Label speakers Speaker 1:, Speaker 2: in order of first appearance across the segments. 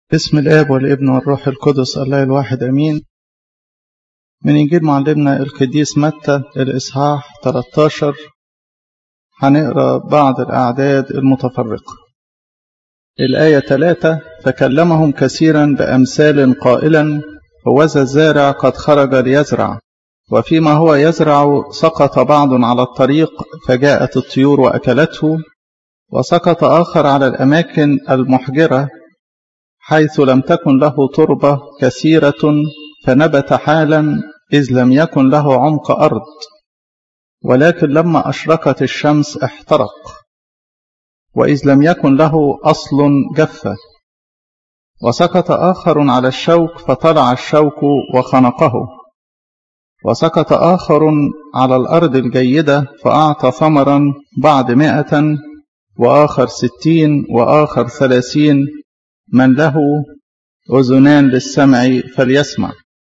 Speaker 1: بسم الآب والابن والروح القدس الله الواحد أمين من إنجيل معلمنا القديس متى الإصحاح 13 هنقرأ بعض الأعداد المتفرقة الآية 3 فكلمهم كثيرا بأمثال قائلا هوذا الزارع قد خرج ليزرع وفيما هو يزرع سقط بعض على الطريق فجاءت الطيور وأكلته وسقط آخر على الأماكن المحجرة حيث لم تكن له تربة كثيرة فنبت حالا إذ لم يكن له عمق أرض ولكن لما أشرقت الشمس احترق وإذ لم يكن له أصل جف وسقط آخر على الشوك فطلع الشوك وخنقه وسقط آخر على الأرض الجيدة فأعطى ثمرا بعد مائة وآخر ستين وآخر ثلاثين من له أذنان للسمع فليسمع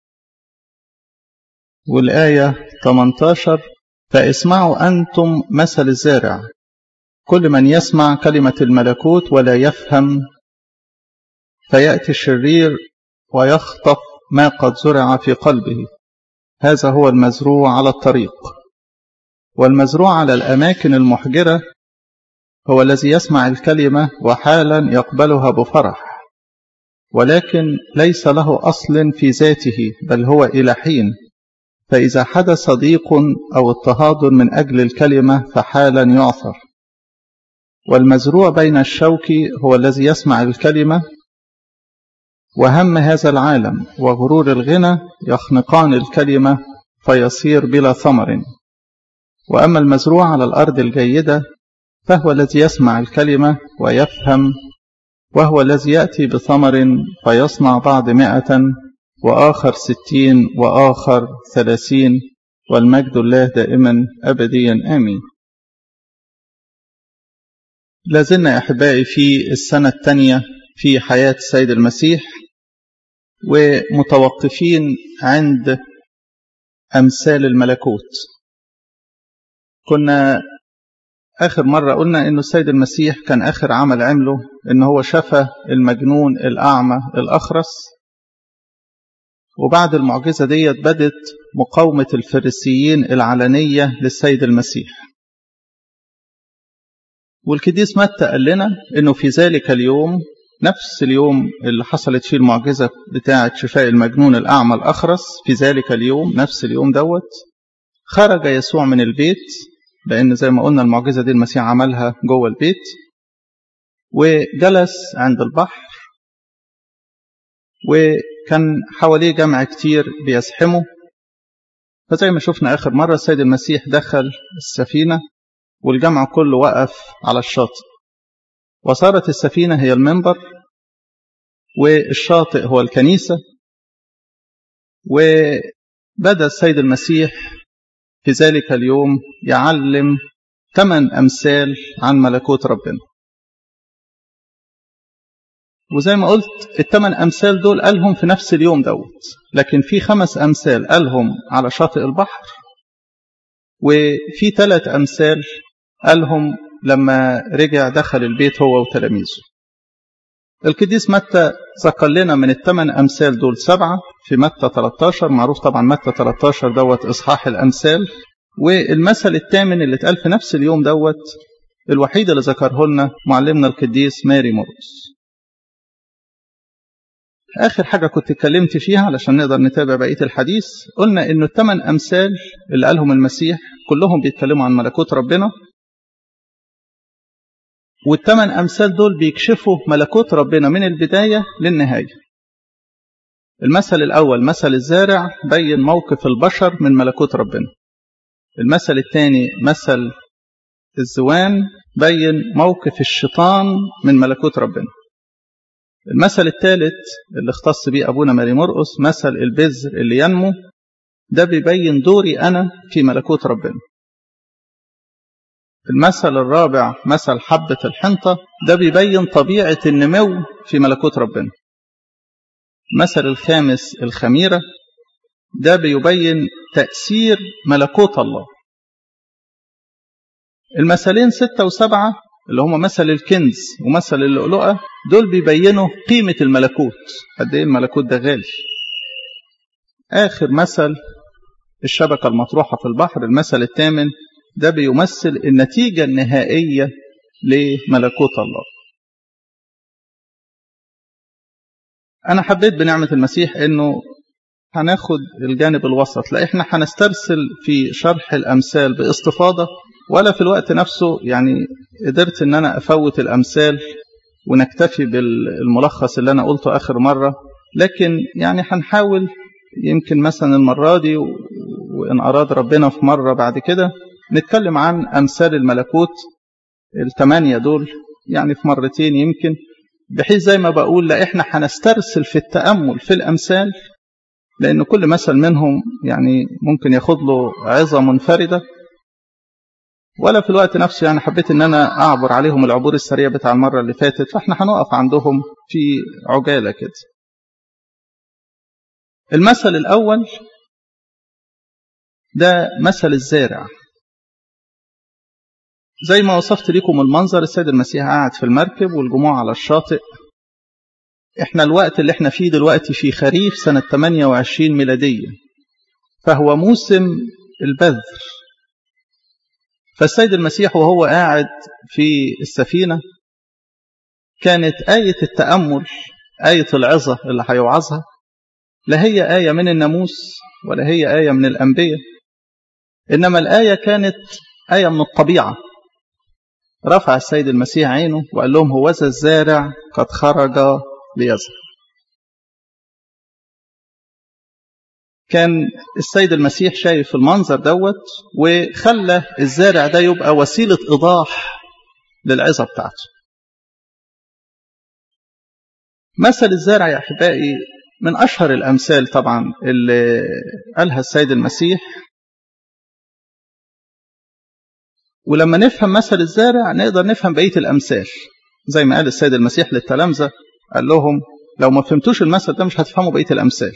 Speaker 1: والآية 18 فاسمعوا أنتم مثل الزارع كل من يسمع كلمة الملكوت ولا يفهم فيأتي الشرير ويخطف ما قد زرع في قلبه هذا هو المزروع على الطريق والمزروع على الأماكن المحجرة هو الذي يسمع الكلمة وحالا يقبلها بفرح ولكن ليس له أصل في ذاته بل هو إلى حين فإذا حدث ضيق أو اضطهاد من أجل الكلمة فحالا يعثر والمزروع بين الشوك هو الذي يسمع الكلمة وهم هذا العالم وغرور الغنى يخنقان الكلمة فيصير بلا ثمر وأما المزروع على الأرض الجيدة فهو الذي يسمع الكلمة ويفهم وهو الذي يأتي بثمر فيصنع بعد مائة وآخر ستين وآخر ثلاثين والمجد الله دائما أبديا آمين لازلنا أحبائي في السنة الثانية في حياة السيد المسيح ومتوقفين عند أمثال الملكوت كنا آخر مرة قلنا إنه السيد المسيح كان آخر عمل عمله إن هو شفى المجنون الأعمى الأخرس وبعد المعجزة ديت بدت مقاومة الفريسيين العلنية للسيد المسيح والكديس متى قال لنا إنه في ذلك اليوم نفس اليوم اللي حصلت فيه المعجزة بتاعة شفاء المجنون الأعمى الأخرس في ذلك اليوم نفس اليوم دوت خرج يسوع من البيت لأن زي ما قلنا المعجزة دي المسيح عملها جوه البيت وجلس عند البحر وكان حواليه جمع كتير بيزحمه فزي ما شفنا آخر مرة السيد المسيح دخل السفينة والجمع كله وقف على الشاطئ وصارت السفينة هي المنبر والشاطئ هو الكنيسة وبدأ السيد المسيح في ذلك اليوم يعلم ثمان أمثال عن ملكوت ربنا وزي ما قلت الثمان أمثال دول قالهم في نفس اليوم دوت لكن في خمس أمثال قالهم على شاطئ البحر وفي ثلاث أمثال قالهم لما رجع دخل البيت هو وتلاميذه القديس متى ذكر لنا من الثمان أمثال دول سبعة في متى 13 معروف طبعا متى 13 دوت إصحاح الأمثال والمثل الثامن اللي اتقال في نفس اليوم دوت الوحيد اللي ذكره لنا معلمنا القديس ماري مرقس آخر حاجة كنت اتكلمت فيها علشان نقدر نتابع بقية الحديث قلنا إنه الثمان أمثال اللي قالهم المسيح كلهم بيتكلموا عن ملكوت ربنا والثمان أمثال دول بيكشفوا ملكوت ربنا من البداية للنهاية المثل الأول مثل الزارع بين موقف البشر من ملكوت ربنا المثل الثاني مثل الزوان بين موقف الشيطان من ملكوت ربنا المثل الثالث اللي اختص بيه أبونا ماري مرقس مثل البذر اللي ينمو ده بيبين دوري أنا في ملكوت ربنا المثل الرابع مثل حبة الحنطة ده بيبين طبيعة النمو في ملكوت ربنا المثل الخامس الخميرة ده بيبين تأثير ملكوت الله المثلين ستة وسبعة اللي هم مثل الكنز ومثل اللؤلؤة دول بيبينوا قيمة الملكوت قد ايه الملكوت ده غالي آخر مثل الشبكة المطروحة في البحر المثل الثامن ده بيمثل النتيجة النهائية لملكوت الله أنا حبيت بنعمة المسيح أنه هناخد الجانب الوسط لا إحنا هنسترسل في شرح الأمثال باستفاضة ولا في الوقت نفسه يعني قدرت أن أنا أفوت الأمثال ونكتفي بالملخص اللي أنا قلته آخر مرة لكن يعني هنحاول يمكن مثلا المرة دي وإن أراد ربنا في مرة بعد كده نتكلم عن أمثال الملكوت الثمانية دول يعني في مرتين يمكن بحيث زي ما بقول لا إحنا هنسترسل في التأمل في الأمثال لأن كل مثل منهم يعني ممكن ياخد له عظة منفردة ولا في الوقت نفسه يعني حبيت ان انا اعبر عليهم العبور السريع بتاع المرة اللي فاتت فاحنا هنقف عندهم في عجالة كده المثل الاول ده مثل الزارع زي ما وصفت لكم المنظر السيد المسيح قاعد في المركب والجموع على الشاطئ احنا الوقت اللي احنا فيه دلوقتي في خريف سنة 28 ميلادية فهو موسم البذر فالسيد المسيح وهو قاعد في السفينة كانت آية التأمل آية العظة اللي هيوعظها لا هي آية من الناموس ولا هي آية من الأنبياء إنما الآية كانت آية من الطبيعة رفع السيد المسيح عينه وقال لهم هوذا الزارع قد خرج ليزرع كان السيد المسيح شايف المنظر دوت وخلى الزارع ده يبقى وسيلة إيضاح للعظة بتاعته مثل الزارع يا أحبائي من أشهر الأمثال طبعا اللي قالها السيد المسيح ولما نفهم مثل الزارع نقدر نفهم بقية الأمثال زي ما قال السيد المسيح للتلامذة قال لهم لو ما فهمتوش المثل ده مش هتفهموا بقية الأمثال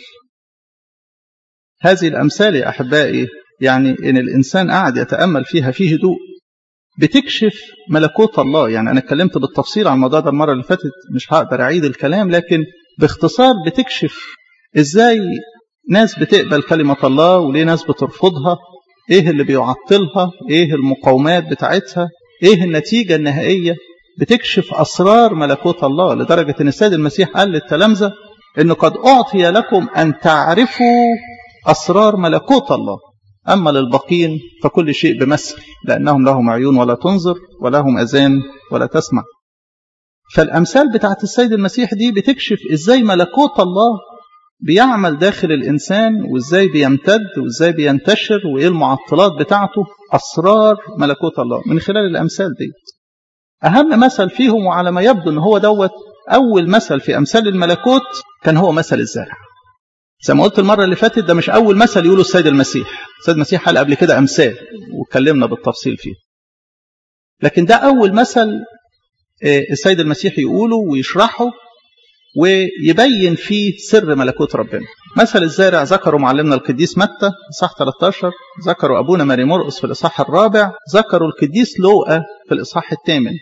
Speaker 1: هذه الأمثال يا أحبائي يعني إن الإنسان قاعد يتأمل فيها في هدوء بتكشف ملكوت الله يعني أنا اتكلمت بالتفصيل عن الموضوع ده المرة اللي فاتت مش هقدر أعيد الكلام لكن باختصار بتكشف إزاي ناس بتقبل كلمة الله وليه ناس بترفضها إيه اللي بيعطلها إيه المقاومات بتاعتها إيه النتيجة النهائية بتكشف أسرار ملكوت الله لدرجة أن السيد المسيح قال للتلامذة أنه قد أعطي لكم أن تعرفوا أسرار ملكوت الله أما للبقين فكل شيء بمثل لأنهم لهم عيون ولا تنظر ولهم أذان ولا تسمع فالأمثال بتاعت السيد المسيح دي بتكشف إزاي ملكوت الله بيعمل داخل الإنسان وإزاي بيمتد وإزاي بينتشر وإيه المعطلات بتاعته أسرار ملكوت الله من خلال الأمثال دي أهم مثل فيهم وعلى ما يبدو أن هو دوت أول مثل في أمثال الملكوت كان هو مثل الزرع زي ما قلت المرة اللي فاتت ده مش أول مثل يقوله السيد المسيح السيد المسيح قال قبل كده أمثال واتكلمنا بالتفصيل فيه لكن ده أول مثل السيد المسيح يقوله ويشرحه ويبين فيه سر ملكوت ربنا مثل الزارع ذكره معلمنا القديس متى اصحاح 13 ذكروا ابونا ماري مرقس في الاصحاح الرابع ذكروا القديس لوقا في الاصحاح الثامن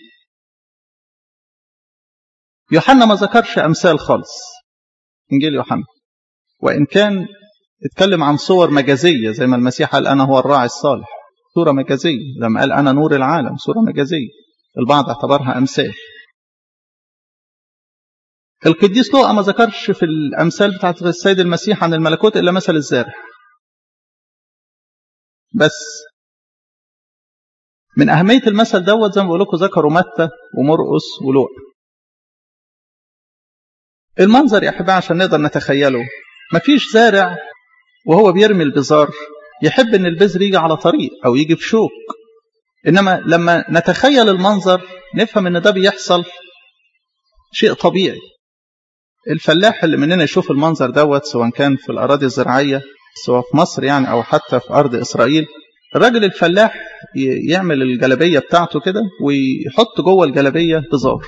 Speaker 1: يوحنا ما ذكرش امثال خالص انجيل يوحنا وان كان اتكلم عن صور مجازيه زي ما المسيح قال انا هو الراعي الصالح صوره مجازيه لما قال انا نور العالم صوره مجازيه البعض اعتبرها امثال القديس لوقا ما ذكرش في الامثال بتاعت السيد المسيح عن الملكوت الا مثل الزارع بس من اهميه المثل دوت زي ما بقول لكم ذكروا متى ومرقس ولوقا المنظر يا احبائي عشان نقدر نتخيله مفيش زارع وهو بيرمي البذار يحب ان البذر يجي على طريق او يجي في شوك انما لما نتخيل المنظر نفهم ان ده بيحصل شيء طبيعي الفلاح اللي مننا يشوف المنظر دوت سواء كان في الأراضي الزراعية سواء في مصر يعني أو حتى في أرض إسرائيل الراجل الفلاح يعمل الجلبية بتاعته كده ويحط جوه الجلبية بزار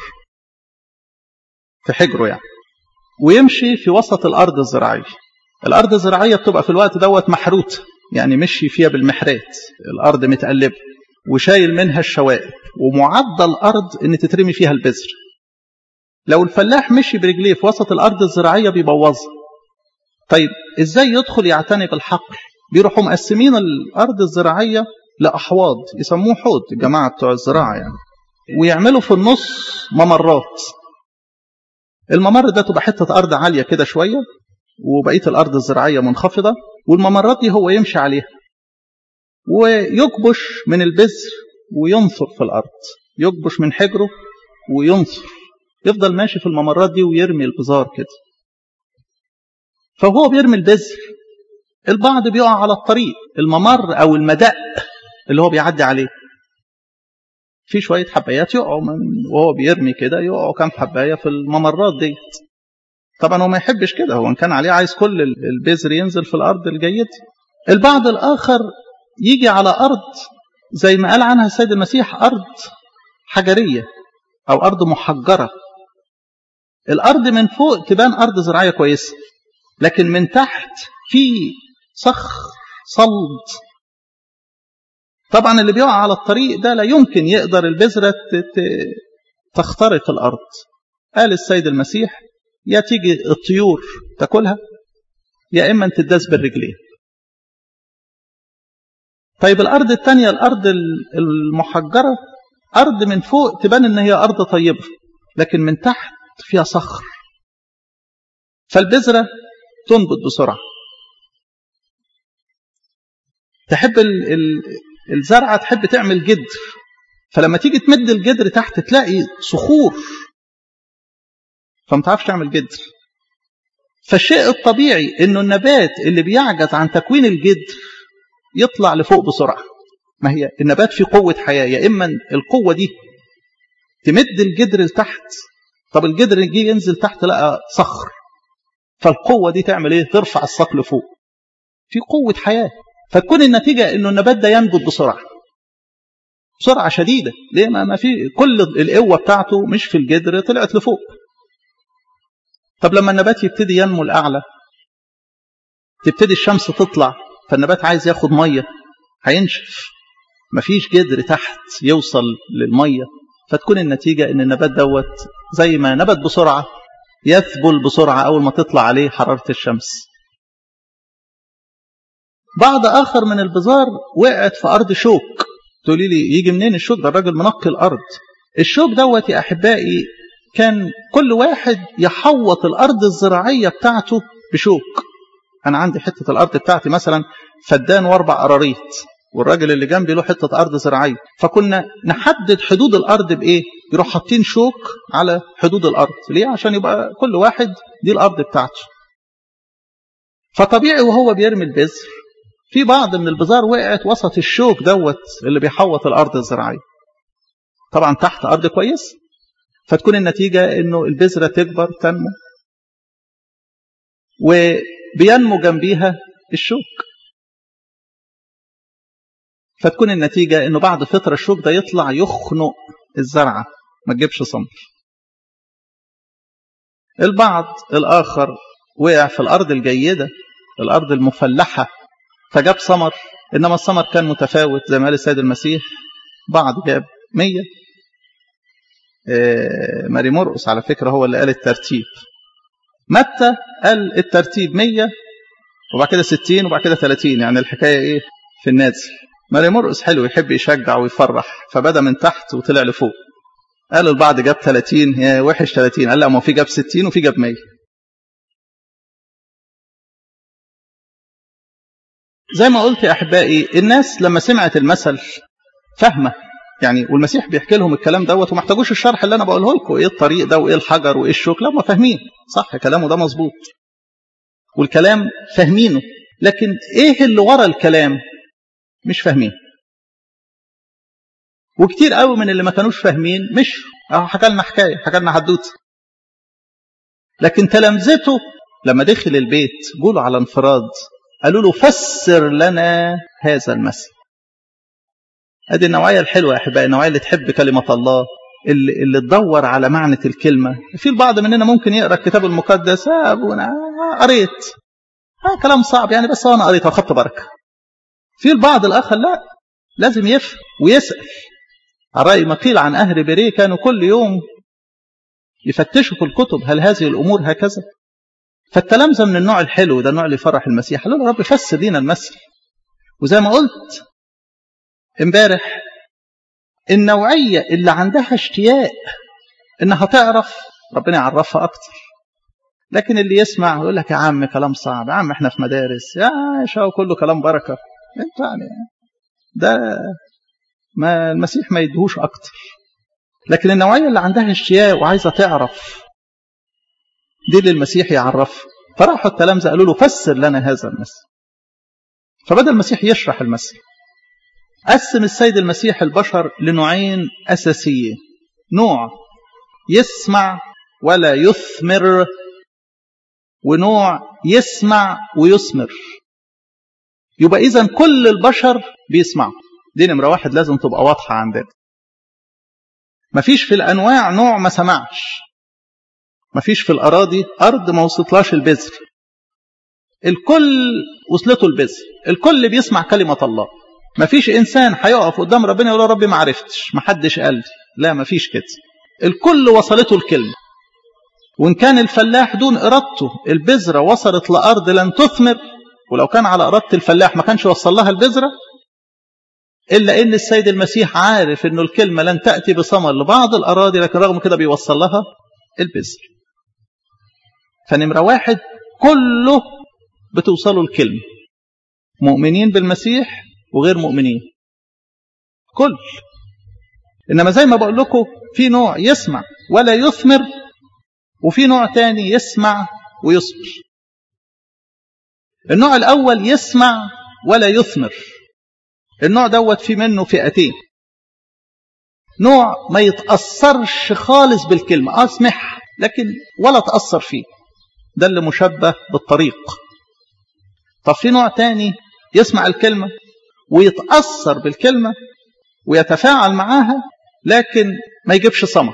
Speaker 1: في حجره يعني ويمشي في وسط الأرض الزراعية الأرض الزراعية بتبقى في الوقت دوت محروت يعني مشي فيها بالمحرات الأرض متقلبة وشايل منها الشوائب ومعدل الأرض إن تترمي فيها البذر لو الفلاح مشي برجليه في وسط الأرض الزراعية بيبوظها طيب إزاي يدخل يعتني بالحقل بيروحوا مقسمين الأرض الزراعية لأحواض يسموه حوض الجماعة بتوع الزراعة يعني ويعملوا في النص ممرات الممر ده تبقى حتة أرض عالية كده شوية وبقية الأرض الزراعية منخفضة والممرات دي هو يمشي عليها ويكبش من البذر وينثر في الأرض يكبش من حجره وينثر يفضل ماشي في الممرات دي ويرمي البزار كده فهو بيرمي البذر البعض بيقع على الطريق الممر أو المدق اللي هو بيعدي عليه في شوية حبايات يقعوا من وهو بيرمي كده يقعوا كام حباية في الممرات ديت طبعا هو ما يحبش كده هو ان كان عليه عايز كل البذر ينزل في الأرض الجيد البعض الآخر يجي على أرض زي ما قال عنها السيد المسيح أرض حجرية أو أرض محجرة الأرض من فوق تبان أرض زراعية كويسة لكن من تحت في صخر صلد طبعا اللي بيقع على الطريق ده لا يمكن يقدر البذرة تخترق الأرض قال السيد المسيح يا تيجي الطيور تاكلها يا إما تداس بالرجلين طيب الأرض الثانية الأرض المحجرة أرض من فوق تبان إن هي أرض طيبة لكن من تحت فيها صخر فالبذرة تنبت بسرعة تحب ال ال الزرعة تحب تعمل جدر فلما تيجي تمد الجدر تحت تلاقي صخور فما تعرفش تعمل جدر فالشيء الطبيعي انه النبات اللي بيعجز عن تكوين الجدر يطلع لفوق بسرعة ما هي النبات فيه قوة حياة يا إما القوة دي تمد الجدر لتحت طب الجدر يجي ينزل تحت لقى صخر فالقوة دي تعمل ايه ترفع الساق لفوق في قوة حياة فتكون النتيجة انه النبات ده ينبت بسرعة بسرعة شديدة ليه ما, ما في كل القوة بتاعته مش في الجدر طلعت لفوق طب لما النبات يبتدي ينمو الأعلى تبتدي الشمس تطلع فالنبات عايز ياخد مية هينشف مفيش جدر تحت يوصل للمية فتكون النتيجة ان النبات دوت زي ما نبت بسرعة يذبل بسرعة أول ما تطلع عليه حرارة الشمس بعض آخر من البزار وقعت في أرض شوك تقولي لي يجي منين الشوك ده الراجل منقي الأرض الشوك دوت يا أحبائي كان كل واحد يحوط الأرض الزراعية بتاعته بشوك أنا عندي حتة الأرض بتاعتي مثلا فدان وأربع قراريط والراجل اللي جنبي له حتة أرض زراعية فكنا نحدد حدود الأرض بإيه يروح حاطين شوك على حدود الأرض ليه عشان يبقى كل واحد دي الأرض بتاعته فطبيعي وهو بيرمي البذر في بعض من البذار وقعت وسط الشوك دوت اللي بيحوط الأرض الزراعية طبعا تحت أرض كويس فتكون النتيجة انه البذرة تكبر تنمو وبينمو جنبيها الشوك فتكون النتيجة انه بعد فترة الشوك ده يطلع يخنق الزرعة ما تجيبش ثمر البعض الآخر وقع في الأرض الجيدة الأرض المفلحة فجاب ثمر إنما الثمر كان متفاوت زي ما قال السيد المسيح بعض جاب مية ماري مرقس على فكرة هو اللي قال الترتيب متى قال الترتيب 100 وبعد كده 60 وبعد كده 30 يعني الحكاية ايه في النازل ماري مرقس حلو يحب يشجع ويفرح فبدا من تحت وطلع لفوق قال البعض جاب 30 يا وحش 30 قال لا ما في جاب 60 وفي جاب 100 زي ما قلت يا احبائي الناس لما سمعت المثل فاهمه يعني والمسيح بيحكي لهم الكلام دوت وما احتاجوش الشرح اللي انا بقوله لكم ايه الطريق ده وايه الحجر وايه الشوك لا هم فاهمين صح كلامه ده مظبوط والكلام فاهمينه لكن ايه اللي ورا الكلام مش فاهمين وكتير قوي من اللي ما كانوش فاهمين مش اهو حكى لنا حكايه حكى لنا حدوته لكن تلامذته لما دخل البيت جولوا على انفراد قالوا له فسر لنا هذا المثل ادي النوعيه الحلوه يا احبائي النوعيه اللي تحب كلمه الله اللي, اللي تدور على معنى الكلمه في البعض مننا ممكن يقرا الكتاب المقدس آه ابونا قريت آه كلام صعب يعني بس انا قريت واخدت بركه في البعض الاخر لا لازم يفهم ويسأل على رأي ما قيل عن أهل بريه كانوا كل يوم يفتشوا في الكتب هل هذه الأمور هكذا فالتلامذة من النوع الحلو ده النوع اللي يفرح المسيح قالوا له رب فسر لينا المثل وزي ما قلت امبارح النوعية اللي عندها اشتياق انها تعرف ربنا يعرفها اكتر لكن اللي يسمع يقول لك يا عم كلام صعب يا عم احنا في مدارس يا شو كله كلام بركة انت يعني ده ما المسيح ما يدهوش اكتر لكن النوعية اللي عندها اشتياق وعايزة تعرف دي اللي المسيح يعرفها فراحوا التلامذة قالوا له فسر لنا هذا المثل فبدأ المسيح يشرح المثل قسم السيد المسيح البشر لنوعين أساسيين نوع يسمع ولا يثمر ونوع يسمع ويثمر يبقى إذا كل البشر بيسمعوا دي نمرة واحد لازم تبقى واضحة عندنا مفيش في الأنواع نوع ما سمعش مفيش في الأراضي أرض ما وصلتلاش البذر الكل وصلته البذر الكل بيسمع كلمة الله مفيش إنسان هيقف قدام ربنا يقول يا ربي ما عرفتش ما حدش قال لي لا مفيش كده الكل وصلته الكلمة وإن كان الفلاح دون إرادته البذرة وصلت لأرض لن تثمر ولو كان على إرادة الفلاح ما كانش وصل لها البذرة إلا إن السيد المسيح عارف إنه الكلمة لن تأتي بثمر لبعض الأراضي لكن رغم كده بيوصل لها البذر فنمرة واحد كله بتوصلوا الكلمة مؤمنين بالمسيح وغير مؤمنين كل إنما زي ما بقول لكم في نوع يسمع ولا يثمر وفي نوع تاني يسمع ويصبر النوع الأول يسمع ولا يثمر النوع دوت في منه فئتين نوع ما يتأثرش خالص بالكلمة أسمح لكن ولا تأثر فيه ده اللي مشبه بالطريق طب في نوع تاني يسمع الكلمة ويتأثر بالكلمة ويتفاعل معاها لكن ما يجيبش ثمر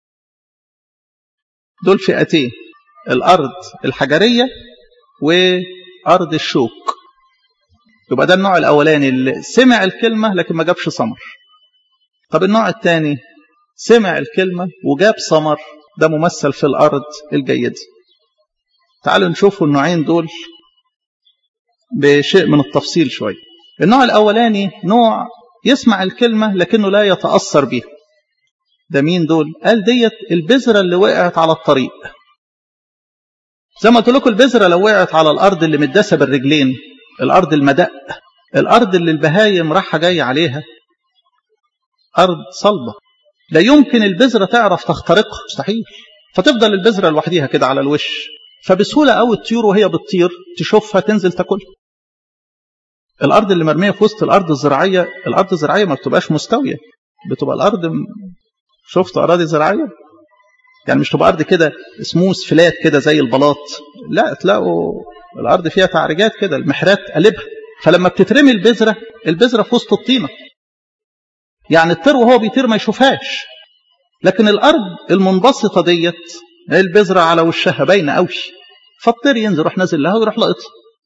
Speaker 1: دول فئتين الأرض الحجرية وأرض الشوك يبقى ده النوع الأولاني اللي سمع الكلمة لكن ما جابش ثمر طب النوع الثاني سمع الكلمة وجاب ثمر ده ممثل في الأرض الجيدة تعالوا نشوفوا النوعين دول بشيء من التفصيل شوية النوع الأولاني نوع يسمع الكلمة لكنه لا يتأثر بها ده مين دول قال ديت البذرة اللي وقعت على الطريق زي ما قلت لكم البذرة لو وقعت على الأرض اللي متداسة بالرجلين الأرض المدق الأرض اللي البهايم راحة جاية عليها أرض صلبة لا يمكن البذرة تعرف تخترقها مستحيل فتفضل البذرة لوحديها كده على الوش فبسهولة أو الطيور وهي بتطير تشوفها تنزل تاكلها الأرض اللي مرمية في وسط الأرض الزراعية الأرض الزراعية ما بتبقاش مستوية بتبقى الأرض م... شفت أراضي زراعية يعني مش تبقى أرض كده سموث فلات كده زي البلاط لا تلاقوا الأرض فيها تعريجات كده المحرات قلبها فلما بتترمي البذرة البذرة في وسط الطينة يعني الطير وهو بيطير ما يشوفهاش لكن الأرض المنبسطة ديت البذرة على وشها باينة قوي فالطير ينزل يروح نازل لها ويروح لقطها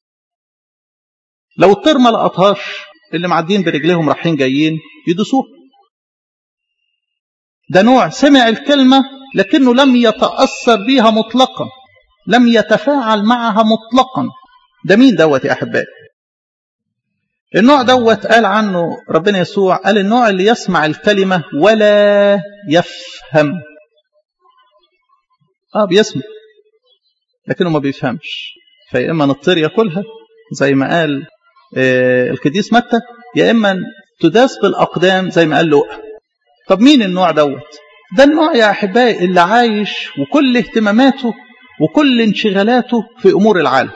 Speaker 1: لو الطير ما لقطهاش اللي معديين برجليهم رايحين جايين يدوسوها ده نوع سمع الكلمة لكنه لم يتأثر بها مطلقا لم يتفاعل معها مطلقا ده مين دوت يا أحبائي النوع دوت قال عنه ربنا يسوع قال النوع اللي يسمع الكلمة ولا يفهم اه بيسمع لكنه ما بيفهمش فيا اما نضطر ياكلها زي ما قال آه القديس متى يا اما تداس بالاقدام زي ما قال لؤى طب مين النوع دوت ده النوع يا احبائي اللي عايش وكل اهتماماته وكل انشغالاته في امور العالم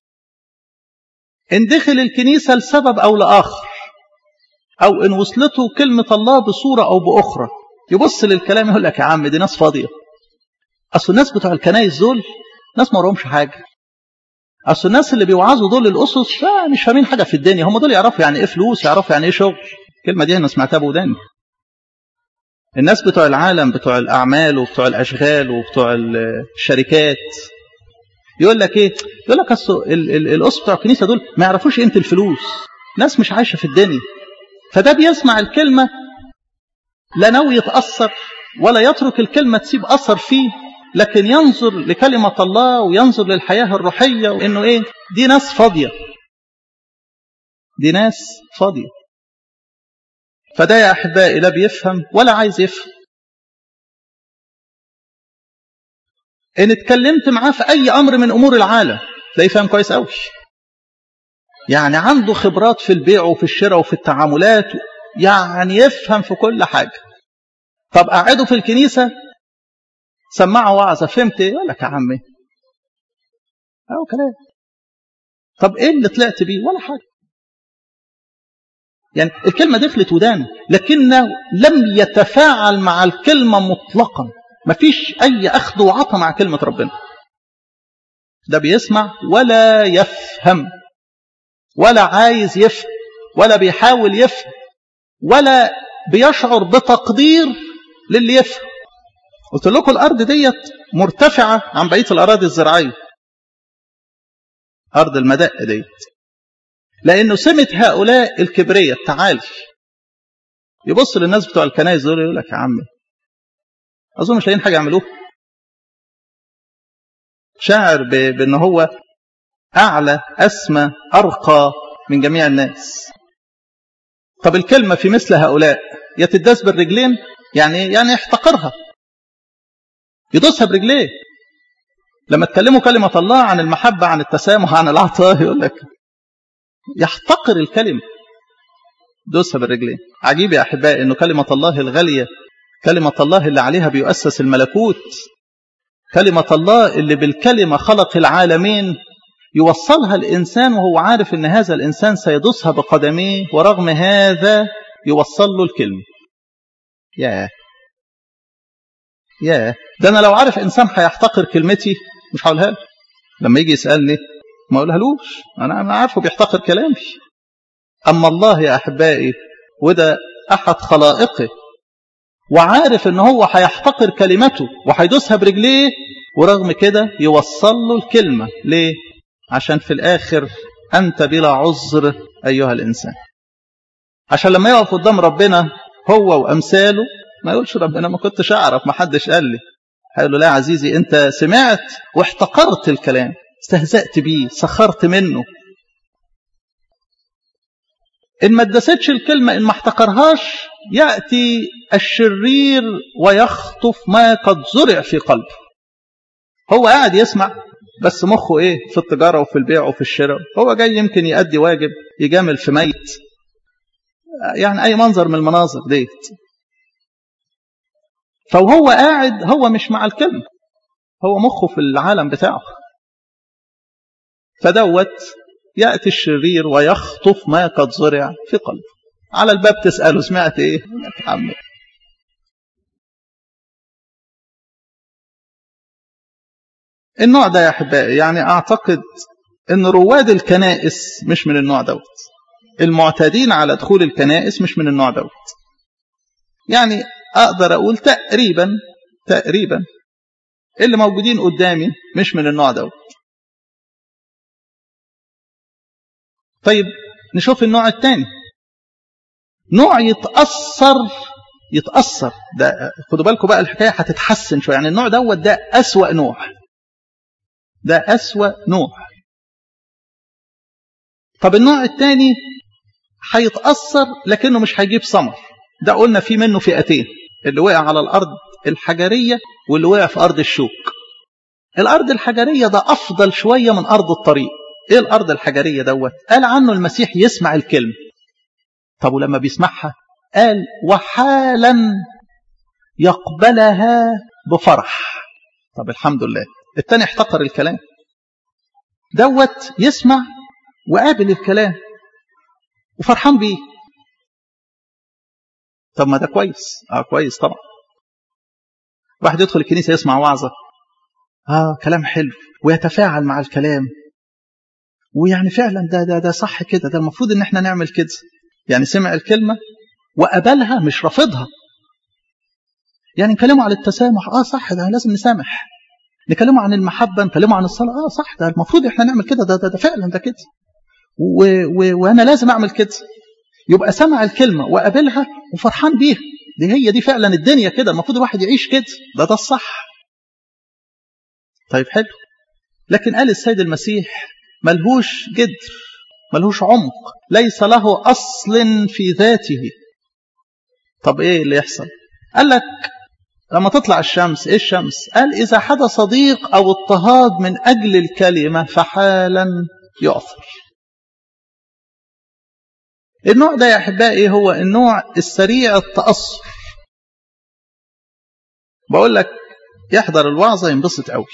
Speaker 1: ان دخل الكنيسه لسبب او لاخر او ان وصلته كلمه الله بصوره او باخرى يبص للكلام يقول لك يا عم دي ناس فاضيه اصل الناس بتوع الكنايس دول ناس ما وراهمش حاجه اصل الناس اللي بيوعظوا دول الاسس مش فاهمين حاجه في الدنيا هم دول يعرفوا يعني ايه فلوس يعرفوا يعني ايه شغل الكلمه دي انا سمعتها بوداني الناس بتوع العالم بتوع الاعمال وبتوع الاشغال وبتوع الشركات يقول لك ايه يقول لك اصل الاسس بتوع الكنيسه دول ما يعرفوش قيمه الفلوس ناس مش عايشه في الدنيا فده بيسمع الكلمة لا ناوي يتأثر ولا يترك الكلمة تسيب أثر فيه لكن ينظر لكلمة الله وينظر للحياة الروحية وإنه إيه دي ناس فاضية دي ناس فاضية فده يا أحبائي لا بيفهم ولا عايز يفهم إن اتكلمت معاه في أي أمر من أمور العالم تلاقيه فاهم كويس قوي يعني عنده خبرات في البيع وفي الشراء وفي التعاملات يعني يفهم في كل حاجة طب قعده في الكنيسة سمعه وعظة فهمت ايه؟ يقول لك يا عمي اهو كلام طب ايه اللي طلعت بيه؟ ولا حاجة يعني الكلمة دخلت ودانه لكنه لم يتفاعل مع الكلمة مطلقا مفيش أي أخذ وعطى مع كلمة ربنا ده بيسمع ولا يفهم ولا عايز يفهم ولا بيحاول يفهم ولا بيشعر بتقدير للي يفهم قلت لكم الأرض ديت مرتفعة عن بقية الأراضي الزراعية أرض المدق ديت لأنه سمت هؤلاء الكبرية التعالي يبص للناس بتوع الكنائس دول يقول لك يا عمي أظن مش لاقيين حاجة يعملوها شاعر بأن هو أعلى أسمى أرقى من جميع الناس طب الكلمة في مثل هؤلاء يتداس بالرجلين يعني يعني يحتقرها يدوسها برجليه لما تكلموا كلمة الله عن المحبة عن التسامح عن العطاء يقول لك يحتقر الكلمة دوسها بالرجلين عجيب يا أحبائي أنه كلمة الله الغالية كلمة الله اللي عليها بيؤسس الملكوت كلمة الله اللي بالكلمة خلق العالمين يوصلها الإنسان وهو عارف أن هذا الإنسان سيدوسها بقدميه ورغم هذا يوصل له الكلمة ياه ياه ده أنا لو عارف إنسان هيحتقر كلمتي مش هقولها له لما يجي يسألني ما أقولهالوش أنا أنا عارفه بيحتقر كلامي أما الله يا أحبائي وده أحد خلائقه وعارف ان هو هيحتقر كلمته وهيدوسها برجليه ورغم كده يوصل له الكلمة ليه؟ عشان في الآخر أنت بلا عذر أيها الإنسان عشان لما يقف قدام ربنا هو وأمثاله ما يقولش ربنا ما كنتش أعرف ما حدش قال لي هيقول له لا عزيزي أنت سمعت واحتقرت الكلام استهزأت بيه سخرت منه إن ما ادستش الكلمة إن ما احتقرهاش يأتي الشرير ويخطف ما قد زرع في قلبه هو قاعد يسمع بس مخه ايه في التجارة وفي البيع وفي الشراء هو جاي يمكن يأدي واجب يجامل في ميت يعني أي منظر من المناظر ديت فهو قاعد هو مش مع الكلمة هو مخه في العالم بتاعه فدوت يأتي الشرير ويخطف ما قد زرع في قلبه على الباب تسأله سمعت ايه يا عم النوع ده يا أحبائي يعني أعتقد أن رواد الكنائس مش من النوع دوت المعتادين على دخول الكنائس مش من النوع دوت يعني أقدر أقول تقريبا تقريبا اللي موجودين قدامي مش من النوع دوت طيب نشوف النوع الثاني نوع يتأثر يتأثر ده خدوا بالكم بقى الحكاية هتتحسن شوية يعني النوع دوت ده أسوأ نوع ده أسوأ نوع طب النوع الثاني هيتأثر لكنه مش هيجيب ثمر ده قلنا في منه فئتين اللي وقع على الأرض الحجرية واللي وقع في أرض الشوك الأرض الحجرية ده أفضل شوية من أرض الطريق إيه الأرض الحجرية دوت قال عنه المسيح يسمع الكلمة طب ولما بيسمعها قال وحالا يقبلها بفرح طب الحمد لله التاني احتقر الكلام دوت يسمع وقابل الكلام وفرحان بيه طب ما ده كويس اه كويس طبعا واحد يدخل الكنيسة يسمع وعظة اه كلام حلو ويتفاعل مع الكلام ويعني فعلا ده ده ده صح كده ده المفروض ان احنا نعمل كده يعني سمع الكلمة وقبلها مش رافضها يعني نكلمه عن التسامح اه صح ده لازم نسامح نكلمه عن المحبة نكلمه عن الصلاة اه صح ده المفروض احنا نعمل كده ده, ده, ده فعلا ده كده و و وانا لازم اعمل كده يبقى سمع الكلمة وقابلها وفرحان بيها دي هي دي فعلا الدنيا كده المفروض الواحد يعيش كده ده ده الصح طيب حلو لكن قال السيد المسيح ملهوش جدر ملهوش عمق ليس له أصل في ذاته طب ايه اللي يحصل قال لك لما تطلع الشمس ايه الشمس قال اذا حدث ضيق او اضطهاد من اجل الكلمة فحالا يؤثر النوع ده يا احبائي هو النوع السريع التأثر بقول لك يحضر الوعظة ينبسط قوي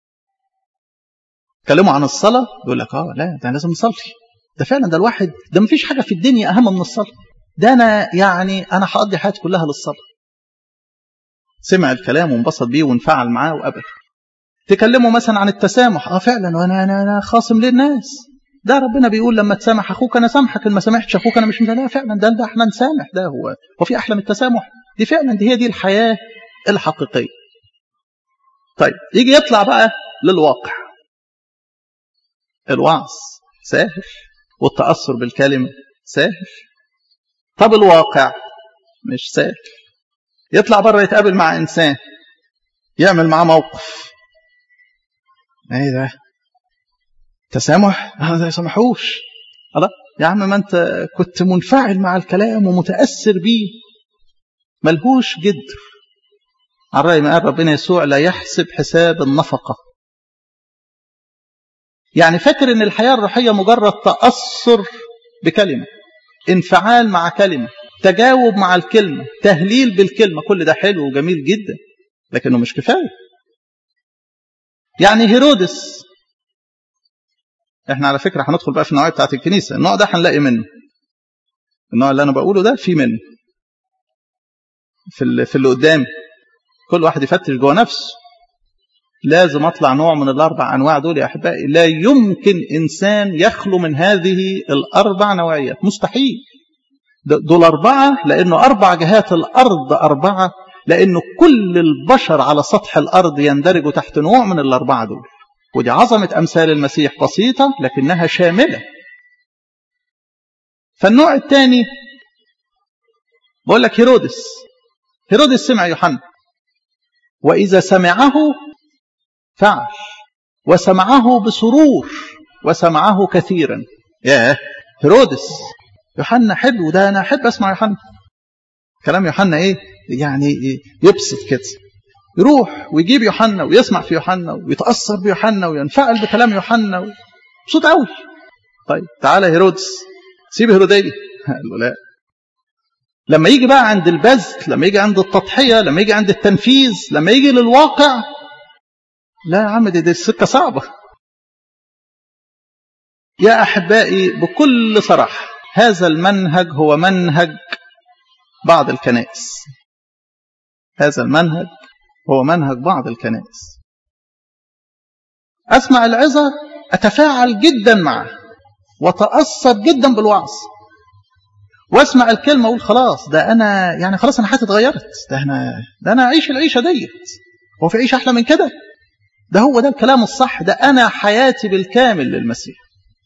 Speaker 1: كلموا عن الصلاة يقول لك اه لا ده لازم نصلي ده فعلا ده الواحد ده مفيش حاجة في الدنيا أهم من الصلاة ده أنا يعني أنا هقضي حياتي كلها للصلاة سمع الكلام وانبسط بيه وانفعل معاه وقبل تكلموا مثلا عن التسامح اه فعلا وانا انا انا خاصم للناس ده ربنا بيقول لما تسامح اخوك انا سامحك ما سامحتش اخوك انا مش لا فعلا ده ده احنا نسامح ده هو هو في احلى من التسامح دي فعلا دي هي دي الحياه الحقيقيه طيب يجي يطلع بقى للواقع الوعظ سهل والتاثر بالكلمه سهل طب الواقع مش سهل يطلع بره يتقابل مع انسان يعمل معاه موقف ايه ده تسامح انا ما يسامحوش الله يا عم ما انت كنت منفعل مع الكلام ومتاثر بيه ملهوش جدر على رأي ما قال ربنا يسوع لا يحسب حساب النفقة يعني فاكر ان الحياة الروحية مجرد تأثر بكلمة انفعال مع كلمة تجاوب مع الكلمة تهليل بالكلمة كل ده حلو وجميل جدا لكنه مش كفاية يعني هيرودس احنا على فكرة هندخل بقى في النوعية بتاعت الكنيسة النوع ده هنلاقي منه النوع اللي انا بقوله ده في منه في اللي, في اللي قدامي كل واحد يفتش جوه نفسه لازم اطلع نوع من الاربع انواع دول يا احبائي لا يمكن انسان يخلو من هذه الاربع نوعيات مستحيل دول أربعة لأنه أربع جهات الأرض أربعة لأنه كل البشر على سطح الأرض يندرجوا تحت نوع من الأربعة دول ودي عظمة أمثال المسيح بسيطة لكنها شاملة فالنوع الثاني بقول لك هيرودس هيرودس سمع يوحنا وإذا سمعه فعل وسمعه بسرور وسمعه كثيرا ياه هيرودس يوحنا حلو ده انا احب اسمع يوحنا كلام يوحنا ايه يعني إيه يبسط كده يروح ويجيب يوحنا ويسمع في يوحنا ويتاثر بيوحنا وينفعل بكلام يوحنا مبسوط قوي طيب تعالى هيرودس سيب هيروديه قال له لا لما يجي بقى عند البذل لما يجي عند التضحيه لما يجي عند التنفيذ لما يجي للواقع لا يا عم دي, دي السكه صعبه يا احبائي بكل صراحه هذا المنهج هو منهج بعض الكنائس هذا المنهج هو منهج بعض الكنائس أسمع العظة أتفاعل جدا معه وتأثر جدا بالوعظ واسمع الكلمة أقول خلاص ده أنا يعني خلاص أنا حياتي اتغيرت ده أنا ده أنا أعيش العيشة ديت هو في عيشة أحلى من كده ده هو ده الكلام الصح ده أنا حياتي بالكامل للمسيح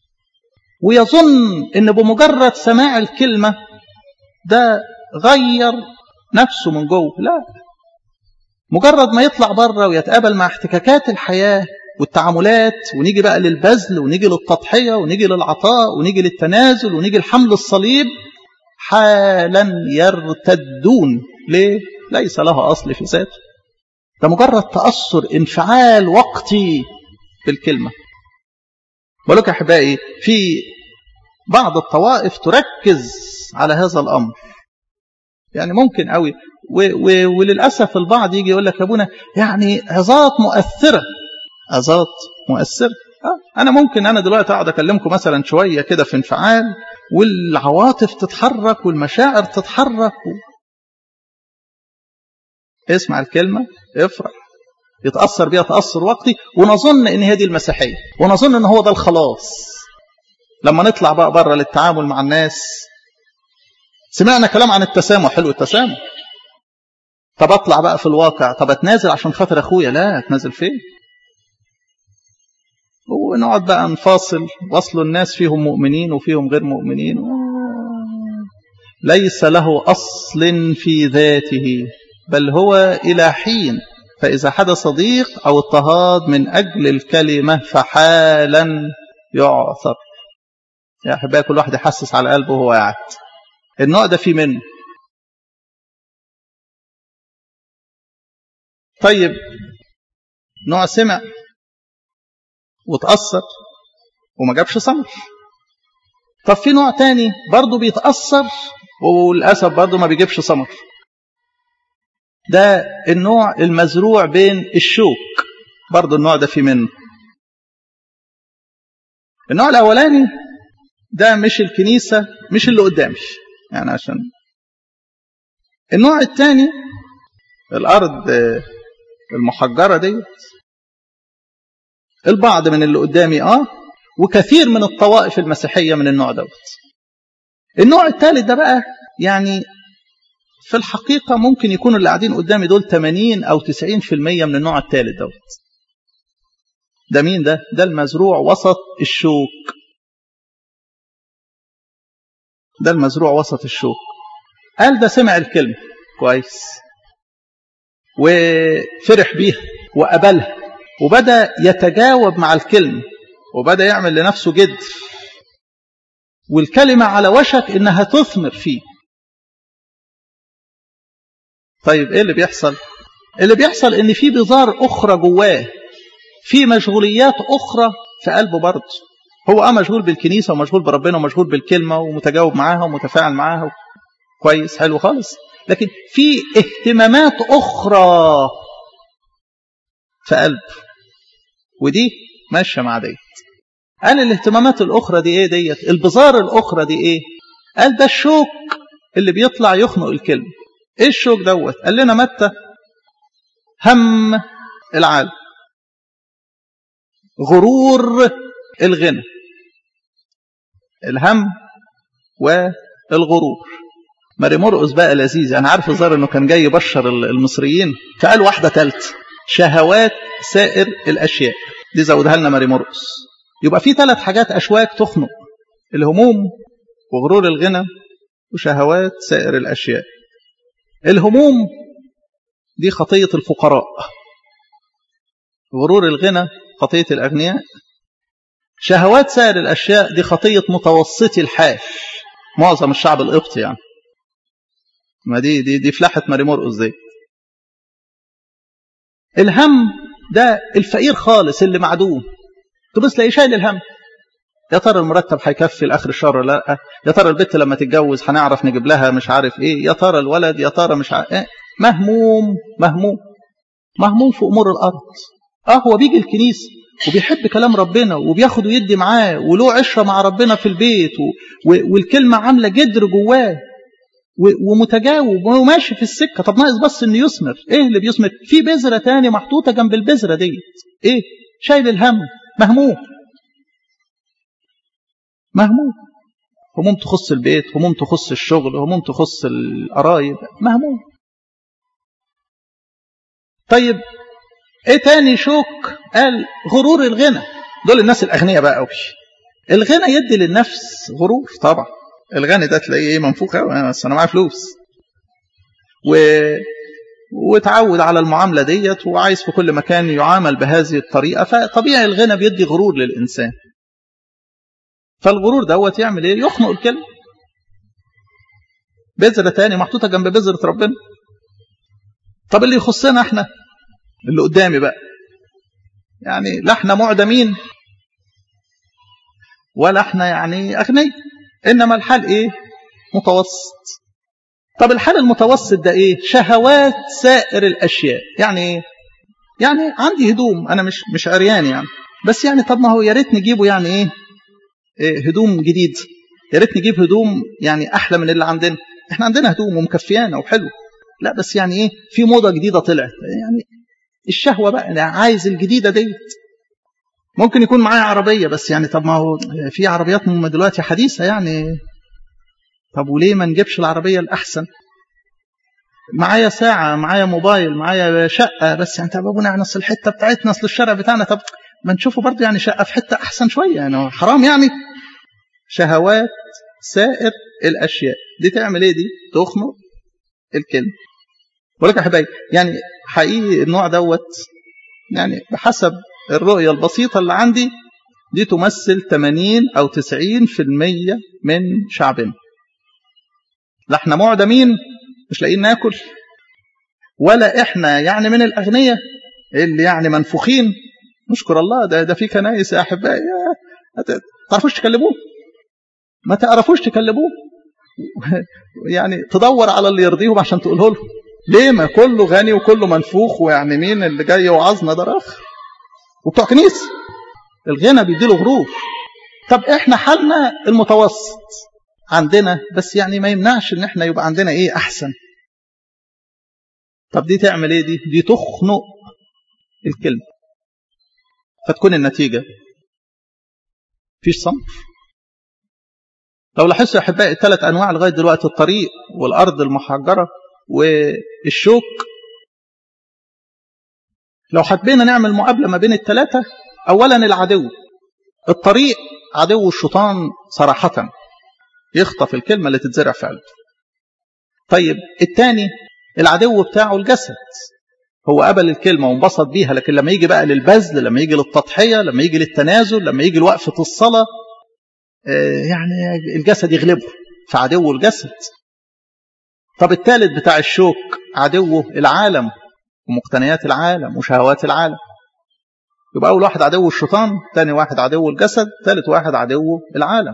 Speaker 1: ويظن ان بمجرد سماع الكلمة ده غير نفسه من جوه لا مجرد ما يطلع بره ويتقابل مع احتكاكات الحياة والتعاملات ونيجي بقى للبذل ونيجي للتضحية ونيجي للعطاء ونيجي للتنازل ونيجي لحمل الصليب حالا يرتدون ليه؟ ليس لها أصل في ذاته ده مجرد تأثر انفعال وقتي بالكلمة بقول لك يا احبائي في بعض الطوائف تركز على هذا الامر يعني ممكن قوي وللاسف البعض يجي يقول لك يا ابونا يعني عظات مؤثره عظات مؤثره آه انا ممكن انا دلوقتي اقعد اكلمكم مثلا شويه كده في انفعال والعواطف تتحرك والمشاعر تتحرك و... اسمع الكلمه افرح يتأثر بها تأثر وقتي ونظن ان هي دي المسيحية ونظن ان هو ده الخلاص لما نطلع بقى بره للتعامل مع الناس سمعنا كلام عن التسامح حلو التسامح طب اطلع بقى في الواقع طب اتنازل عشان خاطر اخويا لا اتنازل فين ونقعد بقى نفاصل وصلوا الناس فيهم مؤمنين وفيهم غير مؤمنين ليس له أصل في ذاته بل هو إلى حين فإذا حدث ضيق أو اضطهاد من أجل الكلمة فحالا يعثر يا أحبائي كل واحد يحسس على قلبه وهو قاعد النوع ده في منه طيب نوع سمع وتأثر وما جابش ثمر طب في نوع تاني برضه بيتأثر وللأسف برضه ما بيجيبش ثمر ده النوع المزروع بين الشوك برضه النوع ده في منه النوع الأولاني ده مش الكنيسة مش اللي قدامي يعني عشان النوع الثاني الأرض المحجرة ديت البعض من اللي قدامي اه وكثير من الطوائف المسيحية من النوع دوت النوع الثالث ده بقى يعني في الحقيقة ممكن يكونوا اللي قاعدين قدامي دول 80 أو 90% من النوع الثالث دوت ده مين ده؟ ده المزروع وسط الشوك ده المزروع وسط الشوك قال ده سمع الكلمة كويس وفرح بيها وقبلها وبدأ يتجاوب مع الكلمة وبدأ يعمل لنفسه جد والكلمة على وشك إنها تثمر فيه طيب إيه اللي بيحصل اللي بيحصل إن في بذار أخرى جواه في مشغوليات أخرى في قلبه برضه هو اه مشغول بالكنيسة ومشغول بربنا ومشغول بالكلمة ومتجاوب معاها ومتفاعل معاها كويس حلو خالص لكن في اهتمامات أخرى في قلبه ودي ماشية مع ديت قال الاهتمامات الأخرى دي ايه ديت البزار الأخرى دي ايه قال ده الشوك اللي بيطلع يخنق الكلمة ايه الشوك دوت قال لنا متى هم العالم غرور الغنى الهم والغرور ماري مرقس بقى لذيذ انا عارف الظاهر انه كان جاي يبشر المصريين فقال واحده ثالثه شهوات سائر الاشياء دي زودها لنا ماري مرقس يبقى في ثلاث حاجات اشواك تخنق الهموم وغرور الغنى وشهوات سائر الاشياء الهموم دي خطيه الفقراء غرور الغنى خطيه الاغنياء شهوات سائر الاشياء دي خطيه متوسطي الحال معظم الشعب القبطي يعني ما دي دي دي فلاحه ماري مرقس دي الهم ده الفقير خالص اللي معدوم تبص تلاقيه شايل الهم يا ترى المرتب هيكفي لاخر الشهر ولا لا يا ترى البت لما تتجوز هنعرف نجيب لها مش عارف ايه يا ترى الولد يا ترى مش عارف إيه؟ مهموم مهموم مهموم في امور الارض اه هو بيجي الكنيسه وبيحب كلام ربنا وبياخد ويدي معاه وله عشره مع ربنا في البيت و... و... والكلمه عامله جدر جواه ومتجاوب وماشي في السكه طب ناقص بس انه يثمر ايه اللي بيثمر في بذره تاني محطوطه جنب البذره ديت ايه شايل الهم مهموم مهموم هموم تخص البيت هموم تخص الشغل هموم تخص القرايب مهموم طيب ايه تاني شوك قال غرور الغنى دول الناس الاغنياء بقى قوي الغنى يدي للنفس غرور طبعا الغني ده تلاقيه ايه منفوخ قوي بس انا معايا فلوس و وتعود على المعامله ديت وعايز في كل مكان يعامل بهذه الطريقه فطبيعي الغنى بيدي غرور للانسان فالغرور دوت يعمل ايه يخنق الكلمه بذره تاني محطوطه جنب بذره ربنا طب اللي يخصنا احنا اللي قدامي بقى يعني لا احنا معدمين ولا احنا يعني اغنياء انما الحال ايه متوسط طب الحال المتوسط ده ايه شهوات سائر الاشياء يعني ايه يعني عندي هدوم انا مش مش عريان يعني بس يعني طب ما هو يا ريت نجيبه يعني ايه, إيه هدوم جديد يا ريت نجيب هدوم يعني احلى من اللي عندنا احنا عندنا هدوم ومكفيانا وحلو لا بس يعني ايه في موضه جديده طلعت يعني الشهوه بقى انا عايز الجديده ديت ممكن يكون معايا عربيه بس يعني طب ما هو في عربيات دلوقتي حديثه يعني طب وليه ما نجيبش العربيه الاحسن معايا ساعه معايا موبايل معايا شقه بس يعني طب ابونا يعني اصل الحته بتاعتنا اصل الشارع بتاعنا طب ما نشوفه برضه يعني شقه في حته احسن شويه يعني حرام يعني شهوات سائر الاشياء دي تعمل ايه دي تخنق الكلمة ولك يا حبايبي يعني حقيقي النوع دوت يعني بحسب الرؤية البسيطة اللي عندي دي تمثل 80 أو 90% من شعبنا لا احنا معدمين مش لاقيين ناكل ولا احنا يعني من الأغنياء اللي يعني منفوخين نشكر الله ده ده في كنايس يا أحبائي ما تعرفوش تكلموه ما تعرفوش تكلموه يعني تدور على اللي يرضيهم عشان تقوله له ليه ما كله غني وكله منفوخ ويعني مين اللي جاي يوعظنا ده راخ وبتوع كنيسه الغنى بيديله غرور طب احنا حالنا المتوسط عندنا بس يعني ما يمنعش ان احنا يبقى عندنا ايه احسن طب دي تعمل ايه دي دي تخنق الكلمه فتكون النتيجه فيش صنف لو لاحظتوا يا احبائي الثلاث انواع لغايه دلوقتي الطريق والارض المحجره والشوك لو حبينا نعمل مقابله ما بين الثلاثه اولا العدو الطريق عدو الشيطان صراحه يخطف الكلمه اللي تتزرع في قلبه طيب الثاني العدو بتاعه الجسد هو قبل الكلمة وانبسط بيها لكن لما يجي بقى للبذل لما يجي للتضحية لما يجي للتنازل لما يجي لوقفة الصلاة يعني الجسد يغلبه فعدو الجسد طب الثالث بتاع الشوك عدوه العالم ومقتنيات العالم وشهوات العالم يبقى أول واحد عدو الشيطان ثاني واحد عدو الجسد ثالث واحد عدو العالم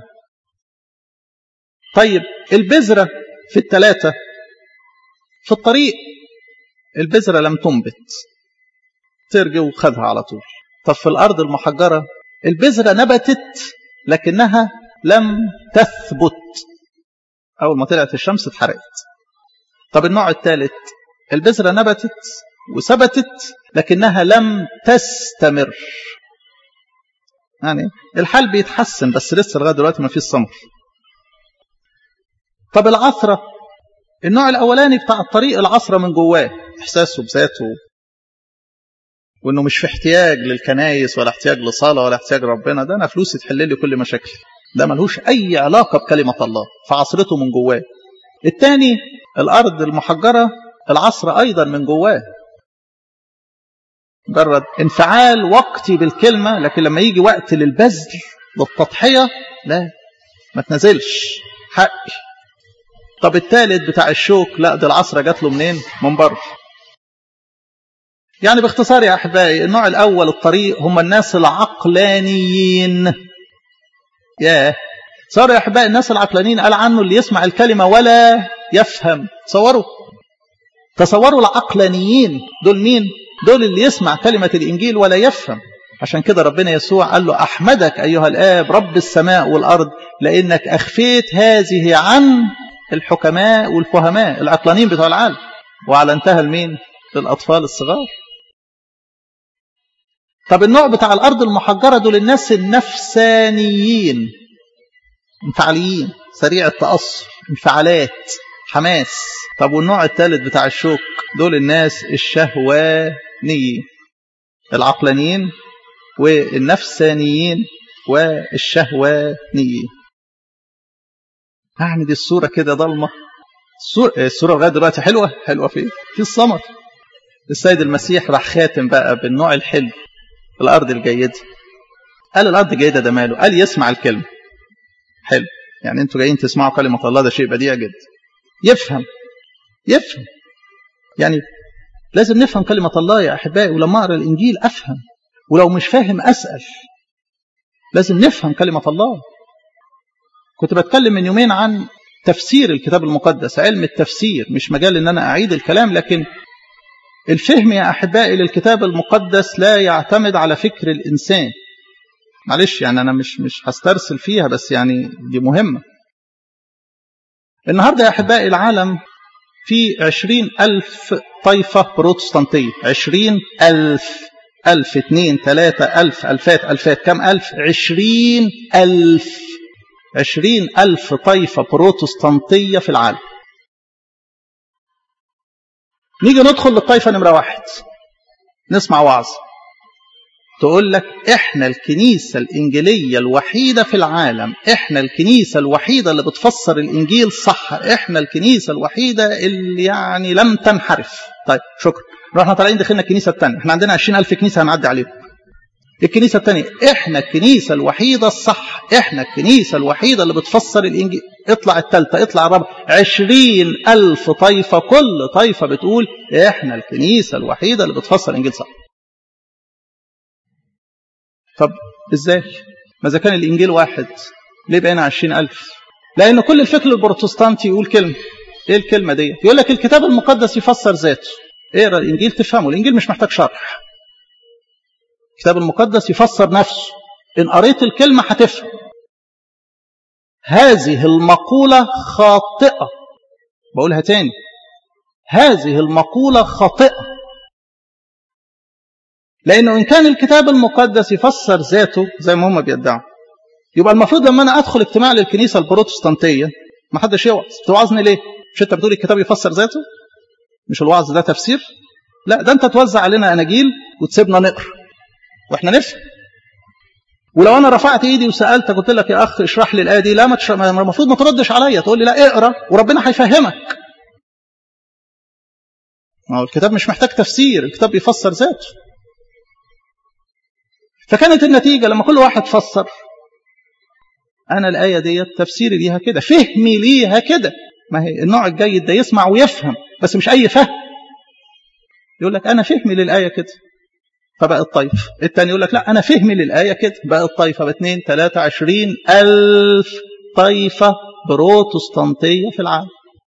Speaker 1: طيب البذرة في الثلاثة في الطريق البذرة لم تنبت ترجع وخدها على طول طب في الأرض المحجرة البذرة نبتت لكنها لم تثبت أول ما طلعت الشمس اتحرقت طب النوع الثالث البذرة نبتت وثبتت لكنها لم تستمر يعني الحال بيتحسن بس لسه لغايه دلوقتي ما فيش ثمر طب العثرة النوع الأولاني بتاع الطريق العثرة من جواه إحساسه بذاته وإنه مش في احتياج للكنايس ولا احتياج لصلاة ولا احتياج ربنا ده أنا فلوسي تحل لي كل مشاكلي ده ملهوش أي علاقة بكلمة الله فعصرته من جواه الثاني الأرض المحجرة العصر أيضا من جواه مجرد انفعال وقتي بالكلمة لكن لما يجي وقت للبذل للتضحية لا ما تنزلش حقي طب الثالث بتاع الشوك لا ده العصر جات له منين من بره يعني باختصار يا احبائي النوع الاول الطريق هم الناس العقلانيين ياه صار يا احبائي الناس العقلانيين قال عنه اللي يسمع الكلمه ولا يفهم تصوروا تصوروا العقلانيين دول مين دول اللي يسمع كلمه الانجيل ولا يفهم عشان كده ربنا يسوع قال له احمدك ايها الاب رب السماء والارض لانك اخفيت هذه عن الحكماء والفهماء العقلانيين بتوع العالم وأعلنتها لمين للأطفال الصغار طب النوع بتاع الأرض المحجرة دول الناس النفسانيين انفعاليين سريع التأثر انفعالات حماس طب والنوع الثالث بتاع الشوك دول الناس الشهوانيين العقلانيين والنفسانيين والشهوانيين يعني دي الصورة كده ضلمة الصورة, الصورة لغاية دلوقتي حلوة حلوة فين في السمر السيد المسيح راح خاتم بقى بالنوع الحلو الأرض الجيدة قال الأرض الجيدة ده ماله قال يسمع الكلمة حلو يعني انتوا جايين تسمعوا كلمة الله ده شيء بديع جدا يفهم يفهم يعني لازم نفهم كلمة الله يا أحبائي ولما أقرأ الإنجيل أفهم ولو مش فاهم أسأل لازم نفهم كلمة الله كنت بتكلم من يومين عن تفسير الكتاب المقدس علم التفسير مش مجال ان انا اعيد الكلام لكن الفهم يا احبائي للكتاب المقدس لا يعتمد على فكر الانسان معلش يعني انا مش مش هسترسل فيها بس يعني دي مهمه النهارده يا احبائي العالم في عشرين ألف طائفة بروتستانتية عشرين ألف ألف اتنين تلاتة ألف ألفات ألفات كم ألف عشرين ألف عشرين ألف طائفة بروتستانتية في العالم نيجي ندخل للطائفة نمرة واحد نسمع وعظ تقول لك احنا الكنيسة الانجيلية الوحيدة في العالم احنا الكنيسة الوحيدة اللي بتفسر الانجيل صح احنا الكنيسة الوحيدة اللي يعني لم تنحرف طيب شكرا رحنا طالعين دخلنا الكنيسة الثانية احنا عندنا 20000 كنيسة هنعدي عليهم الكنيسة الثانية احنا الكنيسة الوحيدة الصح احنا الكنيسة الوحيدة اللي بتفسر الانجيل اطلع الثالثة اطلع الرابعة عشرين ألف طائفة كل طائفة بتقول احنا الكنيسة الوحيدة اللي بتفسر الانجيل صح طب ازاي ما اذا كان الانجيل واحد ليه بقينا عشرين ألف لان كل الفكر البروتستانتي يقول كلمة ايه الكلمة دي يقول لك الكتاب المقدس يفسر ذاته اقرا الانجيل تفهمه الانجيل مش محتاج شرح الكتاب المقدس يفسر نفسه ان قريت الكلمة هتفهم هذه المقولة خاطئة بقولها تاني هذه المقولة خاطئة لأنه إن كان الكتاب المقدس يفسر ذاته زي ما هم بيدعوا يبقى المفروض لما أنا أدخل اجتماع للكنيسة البروتستانتية ما حدش يوعظ توعظني ليه؟ مش أنت بتقول الكتاب يفسر ذاته؟ مش الوعظ ده تفسير؟ لا ده أنت توزع علينا أناجيل وتسيبنا نقرأ وإحنا نفهم ولو انا رفعت ايدي وسالتك قلت لك يا اخ اشرح لي الايه دي لا ما تش... المفروض ما تردش عليا تقول لي لا اقرا وربنا هيفهمك ما هو الكتاب مش محتاج تفسير الكتاب بيفسر ذاته فكانت النتيجه لما كل واحد فسر انا الايه ديت تفسيري ليها كده فهمي ليها كده ما هي النوع الجيد ده يسمع ويفهم بس مش اي فهم يقول لك انا فهمي للايه كده فبقت طائفة الثاني يقول لك لا أنا فهمي للآية كده بقت طائفة باثنين ثلاثة عشرين ألف طائفة بروتستانتية في العالم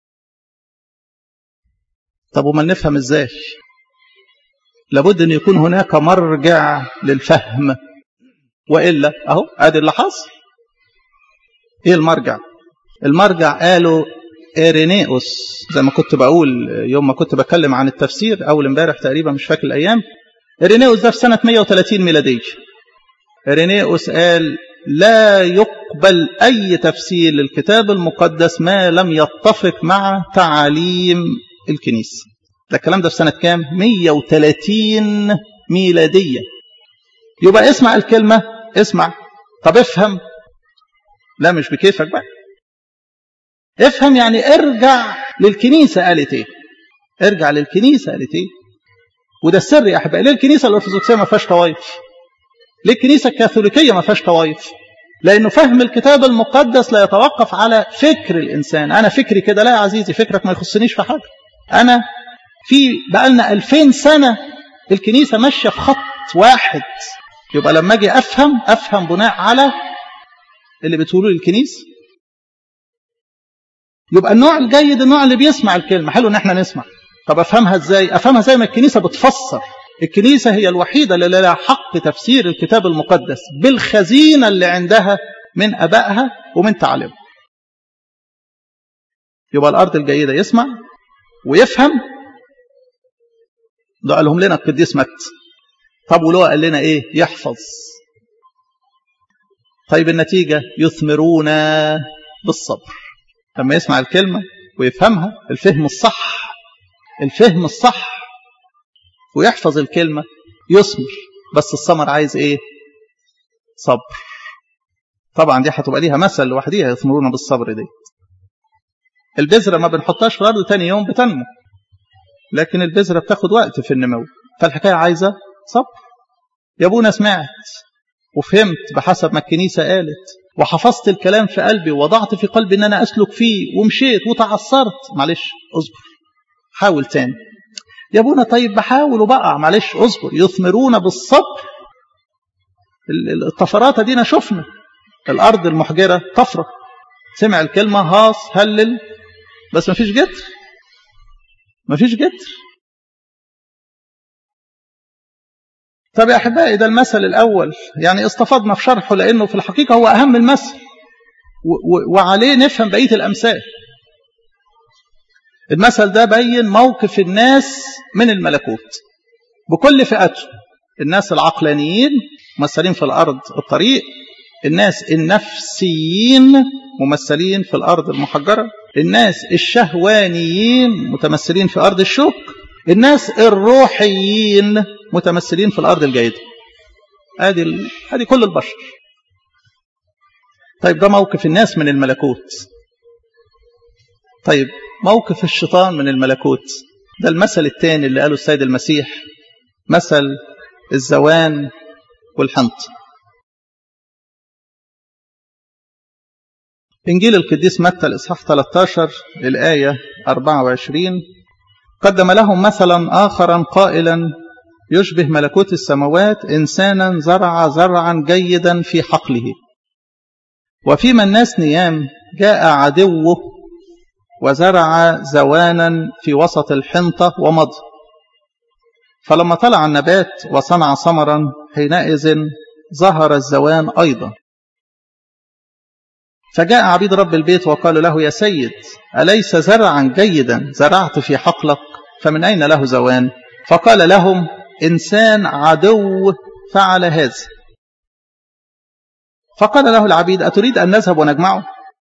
Speaker 1: طب وما نفهم ازاي لابد أن يكون هناك مرجع للفهم وإلا أهو ادي اللي حصل إيه المرجع المرجع قالوا إيرينيوس زي ما كنت بقول يوم ما كنت بتكلم عن التفسير أول امبارح تقريبا مش فاكر الأيام إيرينيوس ده في سنة 130 ميلادية إيرينيوس قال لا يقبل أي تفسير للكتاب المقدس ما لم يتفق مع تعاليم الكنيسة ده الكلام ده في سنة كام 130 ميلادية يبقى اسمع الكلمة اسمع طب افهم لا مش بكيفك بقى افهم يعني ارجع للكنيسة قالت ايه ارجع للكنيسة قالت ايه وده السر يا احبائي ليه الكنيسه الارثوذكسيه ما فيهاش طوائف ليه الكنيسه الكاثوليكيه ما فيهاش طوائف لانه فهم الكتاب المقدس لا يتوقف على فكر الانسان انا فكري كده لا يا عزيزي فكرك ما يخصنيش في حاجه انا في بقالنا 2000 سنه الكنيسه ماشيه في خط واحد يبقى لما اجي افهم افهم بناء على اللي بتقوله الكنيسه يبقى النوع الجيد النوع اللي بيسمع الكلمه حلو ان احنا نسمع طب افهمها ازاي افهمها زي ما الكنيسه بتفسر الكنيسه هي الوحيده اللي لها حق تفسير الكتاب المقدس بالخزينه اللي عندها من ابائها ومن تعليمها يبقى الارض الجيده يسمع ويفهم ده قالهم لنا القديس مت طب ولو قال لنا ايه يحفظ طيب النتيجه يثمرون بالصبر لما يسمع الكلمه ويفهمها الفهم الصح الفهم الصح ويحفظ الكلمة يثمر بس الثمر عايز ايه صبر طبعا دي هتبقى ليها مثل لوحديها يثمرون بالصبر دي البذرة ما بنحطهاش في الأرض تاني يوم بتنمو لكن البذرة بتاخد وقت في النمو فالحكاية عايزة صبر يا ابونا سمعت وفهمت بحسب ما الكنيسة قالت وحفظت الكلام في قلبي ووضعت في قلبي ان انا اسلك فيه ومشيت وتعثرت معلش اصبر حاول تاني يا ابونا طيب بحاول وبقع معلش اصبر يثمرون بالصبر الطفرات دينا شفنا الارض المحجره طفره سمع الكلمه هاص هلل بس مفيش جتر مفيش جتر طب يا احبائي ده المثل الاول يعني استفدنا في شرحه لانه في الحقيقه هو اهم المثل وعليه نفهم بقيه الامثال المثل ده بين موقف الناس من الملكوت بكل فئاته الناس العقلانيين ممثلين في الأرض الطريق الناس النفسيين ممثلين في الأرض المحجرة الناس الشهوانيين متمثلين في أرض الشوك الناس الروحيين متمثلين في الأرض الجيدة ادي ال... ادي كل البشر طيب ده موقف الناس من الملكوت طيب موقف الشيطان من الملكوت ده المثل الثاني اللي قاله السيد المسيح مثل الزوان والحنط إنجيل القديس متى الإصحاح 13 الآية 24 قدم لهم مثلا آخرا قائلا يشبه ملكوت السماوات إنسانا زرع زرعا جيدا في حقله وفيما الناس نيام جاء عدوه وزرع زوانا في وسط الحنطة ومضى فلما طلع النبات وصنع ثمرا حينئذ ظهر الزوان أيضا فجاء عبيد رب البيت وقالوا له يا سيد أليس زرعا جيدا زرعت في حقلك فمن أين له زوان فقال لهم إنسان عدو فعل هذا فقال له العبيد أتريد أن نذهب ونجمعه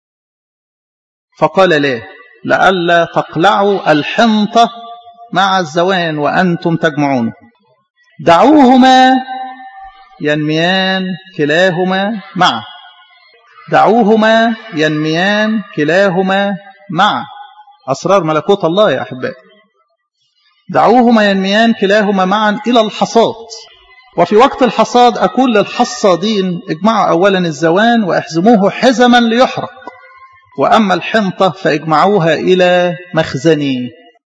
Speaker 1: فقال لا لئلا تقلعوا الحنطة مع الزوان وأنتم تجمعون دعوهما ينميان كلاهما معا دعوهما ينميان كلاهما معا أسرار ملكوت الله يا أحبائي دعوهما ينميان كلاهما معا إلى الحصاد وفي وقت الحصاد أقول للحصادين اجمعوا أولا الزوان واحزموه حزما ليحرق وأما الحنطة فاجمعوها إلى مخزني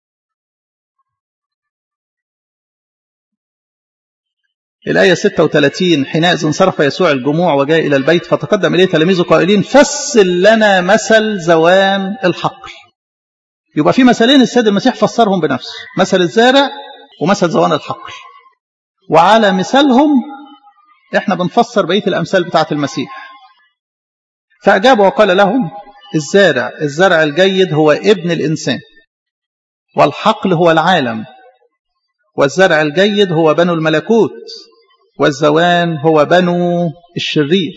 Speaker 1: الآية 36 حينئذ انصرف يسوع الجموع وجاء إلى البيت فتقدم إليه تلاميذه قائلين فسل لنا مثل زوان الحقل يبقى في مثلين السيد المسيح فسرهم بنفسه مثل الزارع ومثل زوان الحقل وعلى مثالهم احنا بنفسر بقيه الامثال بتاعه المسيح فاجاب وقال لهم الزارع الزرع الجيد هو ابن الانسان والحقل هو العالم والزرع الجيد هو بنو الملكوت والزوان هو بنو الشرير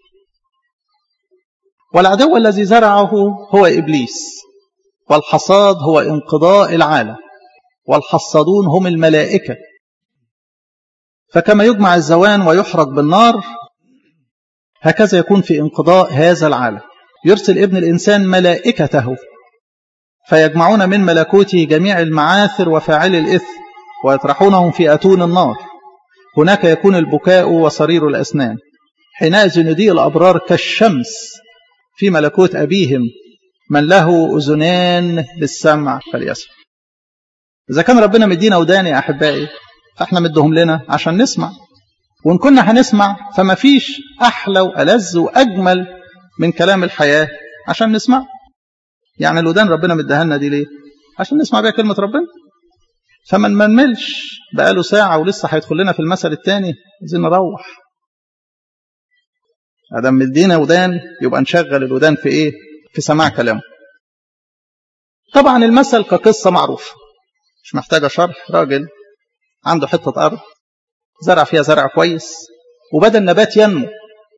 Speaker 1: والعدو الذي زرعه هو ابليس والحصاد هو انقضاء العالم والحصادون هم الملائكه فكما يجمع الزوان ويحرق بالنار هكذا يكون في انقضاء هذا العالم يرسل ابن الإنسان ملائكته فيجمعون من ملكوته جميع المعاثر وفاعل الإثم ويطرحونهم في أتون النار هناك يكون البكاء وصرير الأسنان حينئذ يضيء الأبرار كالشمس في ملكوت أبيهم من له أذنان للسمع فليسمع إذا كان ربنا مدينا ودان يا أحبائي فاحنا مدهم لنا عشان نسمع وإن كنا هنسمع فما فيش أحلى وألذ وأجمل من كلام الحياة عشان نسمع يعني الودان ربنا مديها لنا دي ليه عشان نسمع بيها كلمة ربنا فما نملش بقاله ساعة ولسه هيدخل لنا في المثل الثاني عايزين نروح ادم مدينا ودان يبقى نشغل الودان في ايه في سماع كلامه طبعا المثل كقصة معروفة مش محتاجة شرح راجل عنده حتة أرض زرع فيها زرع كويس وبدأ النبات ينمو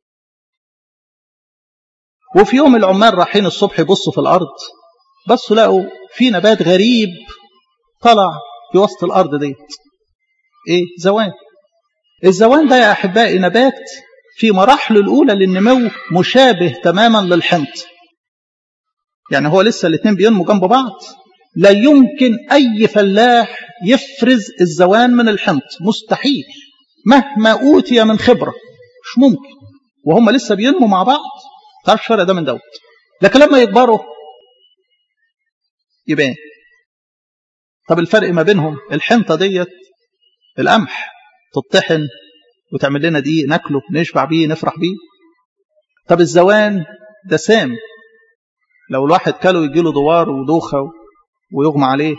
Speaker 1: وفي يوم العمال رايحين الصبح يبصوا في الأرض بصوا لقوا في نبات غريب طلع في وسط الأرض ديت إيه زوان الزوان ده يا أحبائي نبات في مراحله الأولى للنمو مشابه تماما للحنط يعني هو لسه الاثنين بينمو جنب بعض لا يمكن أي فلاح يفرز الزوان من الحنط مستحيل مهما أوتي من خبرة مش ممكن وهم لسه بينموا مع بعض تعرف الفرق ده من دوت لكن لما يكبروا يبان طب الفرق ما بينهم الحنطة ديت القمح تطحن وتعمل لنا دقيق ناكله نشبع بيه نفرح بيه طب الزوان ده سام لو الواحد كله يجي له دوار ودوخه ويغمى عليه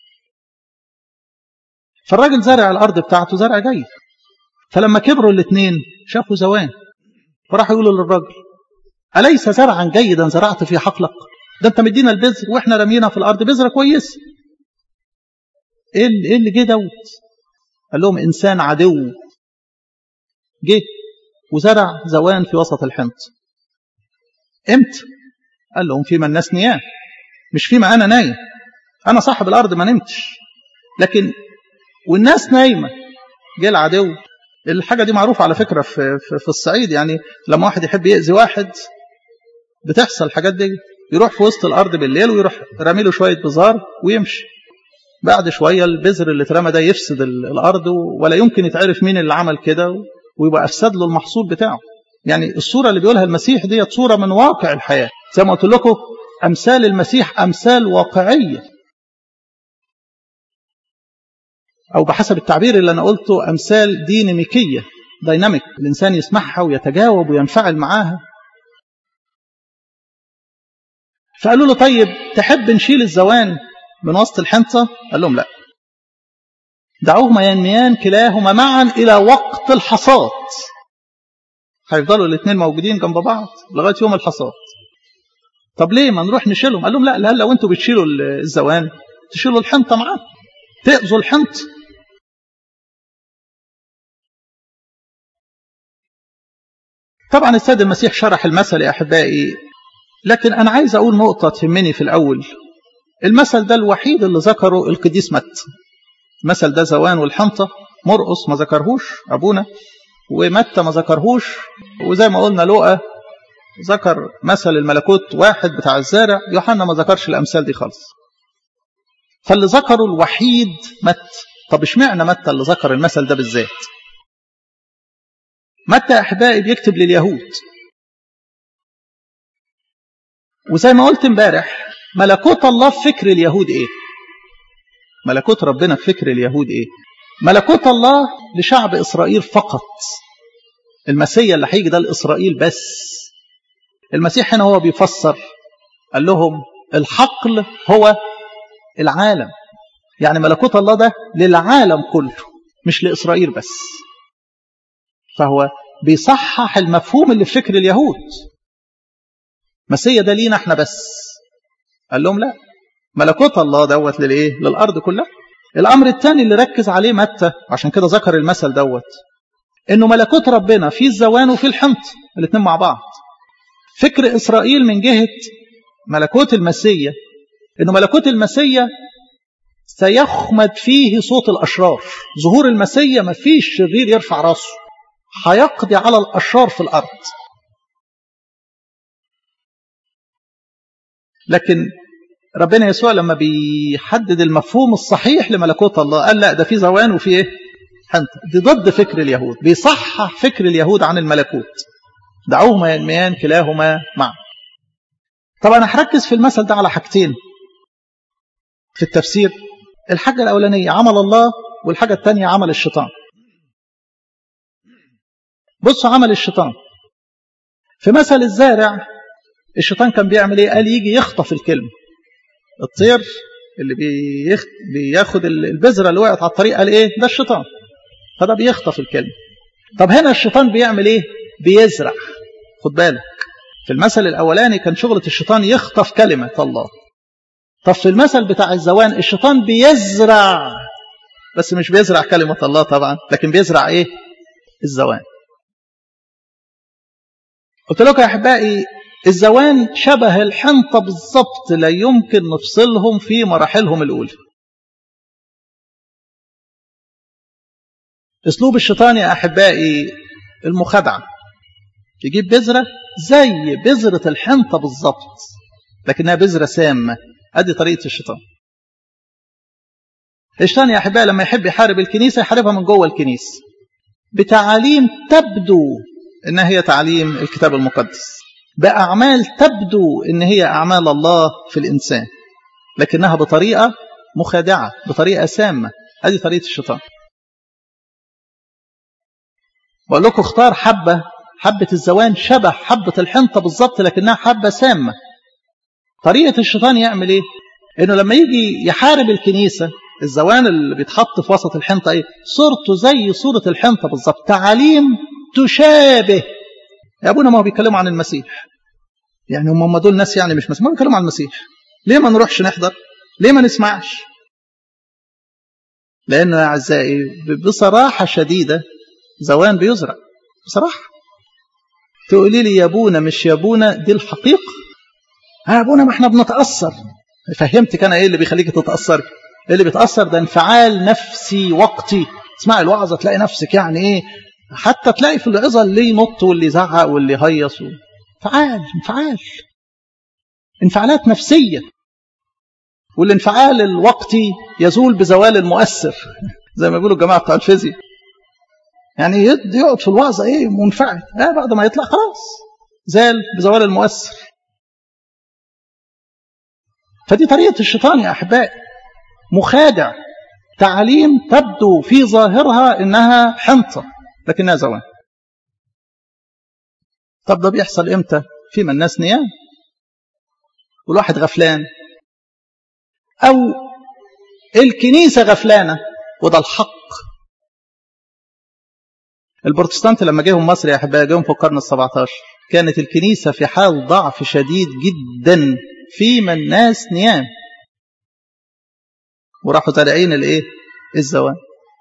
Speaker 1: فالراجل زرع الارض بتاعته زرع جيد فلما كبروا الاثنين شافوا زوان فراح يقولوا للراجل اليس زرعا جيدا زرعت في حقلك ده انت مدينا البذر واحنا رمينا في الارض بذره كويس ايه ايه اللي جه دوت قال لهم انسان عدو جه وزرع زوان في وسط الحنط امتى قال لهم فيما الناس نيام مش فيما انا نايم انا صاحب الارض ما نمتش لكن والناس نايمه جه العدو الحاجة دي معروفة على فكرة في, في, في الصعيد يعني لما واحد يحب يأذي واحد بتحصل الحاجات دي يروح في وسط الأرض بالليل ويروح رامي له شوية بزار ويمشي بعد شوية البذر اللي اترمى ده يفسد الأرض ولا يمكن يتعرف مين اللي عمل كده ويبقى أفسد له المحصول بتاعه يعني الصورة اللي بيقولها المسيح دي صورة من واقع الحياة زي ما قلت لكم أمثال المسيح أمثال واقعية أو بحسب التعبير اللي أنا قلته أمثال ديناميكية دايناميك الإنسان يسمعها ويتجاوب وينفعل معاها فقالوا له طيب تحب نشيل الزوان من وسط الحنطة قال لهم لا دعوهما ينميان كلاهما معا إلى وقت الحصاد هيفضلوا الاثنين موجودين جنب بعض لغاية يوم الحصاد طب ليه ما نروح نشيلهم قال لهم لا لا لو انتوا بتشيلوا الزوان تشيلوا الحنطة معاه تأذوا الحنط طبعا السيد المسيح شرح المثل يا أحبائي لكن أنا عايز أقول نقطة تهمني في الأول المثل ده الوحيد اللي ذكره القديس مت المثل ده زوان والحنطة مرقص ما ذكرهوش أبونا ومتى ما ذكرهوش وزي ما قلنا لقى ذكر مثل الملكوت واحد بتاع الزارع يوحنا ما ذكرش الأمثال دي خالص فاللي ذكره الوحيد مت طب اشمعنى متى اللي ذكر المثل ده بالذات متى أحبائي بيكتب لليهود وزي ما قلت امبارح ملكوت الله في فكر اليهود ايه ملكوت ربنا في فكر اليهود ايه ملكوت الله لشعب اسرائيل فقط المسيا اللي هيجي ده لاسرائيل بس المسيح هنا هو بيفسر قال لهم الحقل هو العالم يعني ملكوت الله ده للعالم كله مش لاسرائيل بس فهو بيصحح المفهوم اللي في فكر اليهود مسيا ده لينا احنا بس قال لهم لا ملكوت الله دوت للايه للارض كلها الامر الثاني اللي ركز عليه متى عشان كده ذكر المثل دوت انه ملكوت ربنا في الزوان وفي الحنط الاثنين مع بعض فكر اسرائيل من جهه ملكوت المسيا انه ملكوت المسيا سيخمد فيه صوت الاشرار ظهور المسيا ما فيش شرير يرفع راسه هيقضي على الاشرار في الارض لكن ربنا يسوع لما بيحدد المفهوم الصحيح لملكوت الله قال لا ده في زوان وفي ايه حنطة دي ضد فكر اليهود بيصحح فكر اليهود عن الملكوت دعوهما ينميان كلاهما معا طبعا انا هركز في المثل ده على حاجتين في التفسير الحاجة الأولانية عمل الله والحاجة الثانية عمل الشيطان بصوا عمل الشيطان في مثل الزارع الشيطان كان بيعمل ايه قال يجي يخطف الكلمة الطير اللي بيخ... بياخد البذرة اللي وقعت على الطريق قال ايه ده الشيطان فده بيخطف الكلمة طب هنا الشيطان بيعمل ايه بيزرع خد بالك في المثل الاولاني كان شغلة الشيطان يخطف كلمة الله طب في المثل بتاع الزوان الشيطان بيزرع بس مش بيزرع كلمة الله طبعا لكن بيزرع ايه الزوان قلت لكم يا احبائي الزوان شبه الحنطة بالضبط لا يمكن نفصلهم في مراحلهم الأولى أسلوب الشيطان يا أحبائي المخادعة يجيب بذرة زي بذرة الحنطة بالضبط لكنها بذرة سامة أدي طريقة الشيطان الشيطان يا أحبائي لما يحب يحارب الكنيسة يحاربها من جوه الكنيسة بتعاليم تبدو إنها هي تعاليم الكتاب المقدس بأعمال تبدو إن هي أعمال الله في الإنسان لكنها بطريقة مخادعة بطريقة سامة هذه طريقة الشيطان بقول لكم اختار حبة حبة الزوان شبه حبة الحنطة بالظبط لكنها حبة سامة طريقة الشيطان يعمل ايه انه لما يجي يحارب الكنيسة الزوان اللي بيتحط في وسط الحنطة ايه صورته زي صورة الحنطة بالظبط تعاليم تشابه يا ابونا ما هو بيتكلموا عن المسيح يعني هم هم دول ناس يعني مش مسيح ما بيتكلموا عن المسيح ليه ما نروحش نحضر ليه ما نسمعش لانه يا اعزائي بصراحه شديده زوان بيزرع بصراحه تقولي لي يا ابونا مش يا ابونا دي الحقيقه يا ابونا ما احنا بنتاثر فهمتك انا ايه اللي بيخليك تتاثر اللي بيتاثر ده انفعال نفسي وقتي اسمعي الوعظه تلاقي نفسك يعني ايه حتى تلاقي في العظة اللي ينط واللي يزعق واللي يهيص انفعال انفعال انفعالات نفسية والانفعال الوقتي يزول بزوال المؤثر زي ما بيقولوا الجماعة بتاع الفيزياء يعني يقعد في الوعظة ايه منفعل اه بعد ما يطلع خلاص زال بزوال المؤثر فدي طريقة الشيطان يا أحبائي مخادع تعاليم تبدو في ظاهرها إنها حنطة لكنها زوان طب ده بيحصل إمتى في من الناس نيام والواحد غفلان أو الكنيسة غفلانة وده الحق البروتستانت لما جاهم مصر يا أحبائي جاهم في القرن السبعة عشر كانت الكنيسة في حال ضعف شديد جدا فيما الناس نيام وراحوا زارعين الايه الزوان